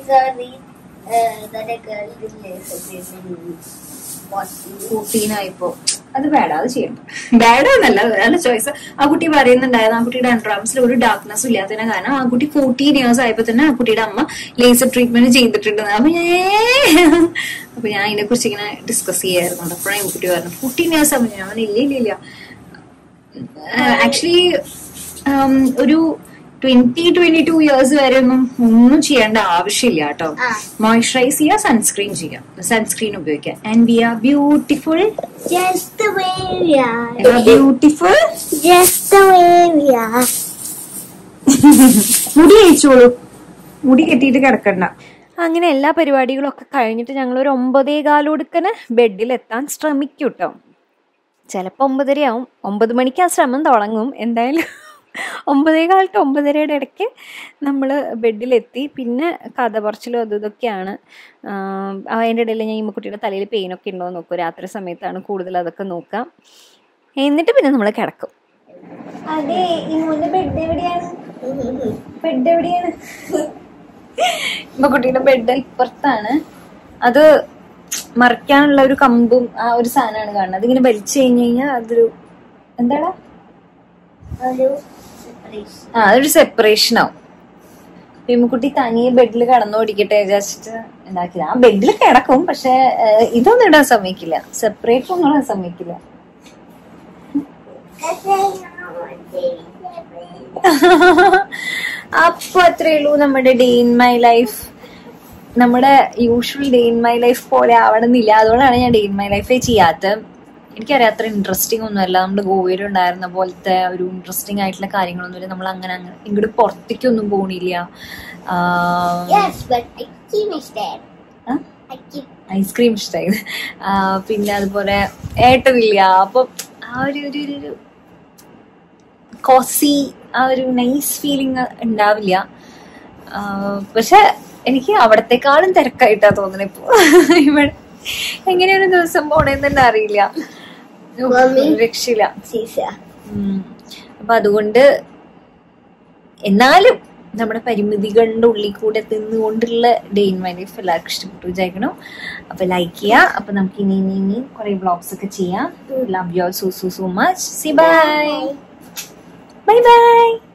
കുട്ടീനായിപ്പോ അത് വേണ്ട അത് ചെയ്യണ്ട ബാഡ് എന്നല്ല നല്ല ചോയ്സ് ആ കുട്ടി പറയുന്നുണ്ടായിരുന്നു ആ കുട്ടിയുടെ അൺട്രാംസിൽ ഒരു ഡാർക്ക്നെസ് ഇല്ലാത്തതിനെ കാരണം ആ കുട്ടി ഫോർട്ടീൻ ഇയേഴ്സ് ആയപ്പോ തന്നെ ആ കുട്ടിയുടെ അമ്മ ലേസർ ട്രീറ്റ്മെന്റ് ചെയ്തിട്ടുണ്ട് അപ്പൊ ഞാൻ അപ്പൊ ഞാൻ ഇതിനെ കുറിച്ച് ഇങ്ങനെ ഡിസ്കസ് ചെയ്യായിരുന്നു അപ്പോഴാണ് ഈ കുട്ടി പറഞ്ഞു ഫോർട്ടീൻ ഇയേഴ്സ് ആവുമ്പോൾ ഞാൻ പറഞ്ഞു, ഇല്ല ഇല്ല ഇല്ല ആക്ച്വലി ഒരു ട്വന്റി ട്വന്റി ടു ഇയേഴ്സ് വരെ ഒന്നും ഒന്നും ചെയ്യേണ്ട ആവശ്യമില്ല കേട്ടോ ആ. മോയ്സ്ചറൈസ് ചെയ്യുക സൺസ്ക്രീൻ ചെയ്യാം സൺസ്ക്രീൻ ഉപയോഗിക്കാം and we are beautiful Just the way we are. Beautiful Just the way we are. മുടി അയച്ചോളൂ മുടി കെട്ടിയിട്ട് കിടക്കണ്ട അങ്ങനെ എല്ലാ പരിപാടികളും ഒക്കെ കഴിഞ്ഞിട്ട് ഞങ്ങൾ ഒരു ഒമ്പതേ കാലോടുക്കനെ ബെഡിലെത്താൻ ശ്രമിക്കും കേട്ടോ ചിലപ്പോൾ ഒമ്പതരയാവും ഒമ്പത് മണിക്ക് ആ ശ്രമം തുടങ്ങും എന്തായാലും ഒമ്പതേ കാലത്ത് ഒമ്പതരയുടെ ഇടയ്ക്ക് നമ്മൾ ബെഡിലെത്തി പിന്നെ കഥ പറച്ചിലും അതും ഇതൊക്കെയാണ് ആം, അതിൻ്റെ ഇടയിൽ ഞാൻ ഈ കുട്ടിയുടെ തലയിൽ പെയിനൊക്കെ ഉണ്ടോ എന്ന് നോക്കും രാത്രി സമയത്താണ് കൂടുതൽ അതൊക്കെ നോക്കാം എന്നിട്ട് പിന്നെ നമ്മൾ കിടക്കും അതെ ഇമ്മൂന്റെ ബെഡ് എവിടെയാണ് ബെഡ് എവിടെയാണ് കുട്ടിയുടെ ബെഡ് ഇപ്പുറത്താണ് അത് മറിക്കാനുള്ള ഒരു കമ്പും ആ ഒരു സാധനമാണ് കാണുന്നത് അതിങ്ങനെ വലിച്ചു കഴിഞ്ഞു കഴിഞ്ഞാൽ അതൊരു എന്താടാ ഒരു surprise. ആ അതൊരു സെപ്പറേഷൻ ആവും ഭീമക്കുട്ടി തനിയെ ബെഡിൽ കടന്നു ഓടിക്കട്ടെ വിചാരിച്ചിട്ട് ഉണ്ടാക്കിയത് ആ ബെഡിൽ കിടക്കും പക്ഷെ ഏഹ്, ഇതൊന്നും ഇടാൻ സമ്മതിക്കില്ല സെപ്പറേറ്റ് ഒന്നും ഇടാൻ സമ്മതിക്കില്ല അപ്പൊ അത്രേ ഉള്ളൂ നമ്മുടെ ഡേ ഇൻ മൈ ലൈഫ് നമ്മുടെ usual day in my life പോലെ ആവണമെന്നില്ല അതുകൊണ്ടാണ് ഞാൻ ഡേ ഇൻ മൈ ലൈഫേ ചെയ്യാത്തത് എനിക്കറിയാം അത്ര ഇൻട്രസ്റ്റിംഗ് ഒന്നുമല്ല നമ്മുടെ ഗോവയിൽ ഉണ്ടായിരുന്ന പോലത്തെ ഒരു ഇൻട്രസ്റ്റിംഗ് ആയിട്ടുള്ള കാര്യങ്ങളൊന്നുമില്ല നമ്മൾ അങ്ങനെ അങ്ങനെ ഇങ്ങോട്ട് പുറത്തേക്കൊന്നും പോണില്ല Yes, but I keep my stand. Huh? I keep. Ice cream ഇഷ്ടമായി പിന്നെ അതുപോലെ ഏട്ടനില്ല അപ്പൊ ആ ഒരു ഒരു ഒരു- ഒരു കോസി ആ ഒരു നൈസ് ഫീലിംഗ് ഉണ്ടാവില്ല ആ, പക്ഷെ എനിക്ക് അവിടത്തെക്കാളും തിരക്കായിട്ടാ തോന്നുന്നത് ഇപ്പൊ ഇവിടെ എങ്ങനെ ഒരു ദിവസം പോണേന്ന് തന്നെ അറിയില്ല Mommy. രക്ഷയില്ല Sisa. ഉം. അപ്പൊ അതുകൊണ്ട് എന്നാലും നമ്മുടെ പരിമിതികളുടെ ഉള്ളിൽ കൂടെ തിന്നുകൊണ്ടുള്ള ഡേ ഇൻ മൈ ലൈഫ് എല്ലാവർക്കും ഇഷ്ടപ്പെട്ടു വിചാരിക്കണം അപ്പൊ ലൈക്ക് ചെയ്യുക അപ്പൊ നമുക്ക് ഇനി ഇനി ഇനി കുറെ വ്ളോഗ്സ് ഒക്കെ ചെയ്യാം love you so so so much see bye bye by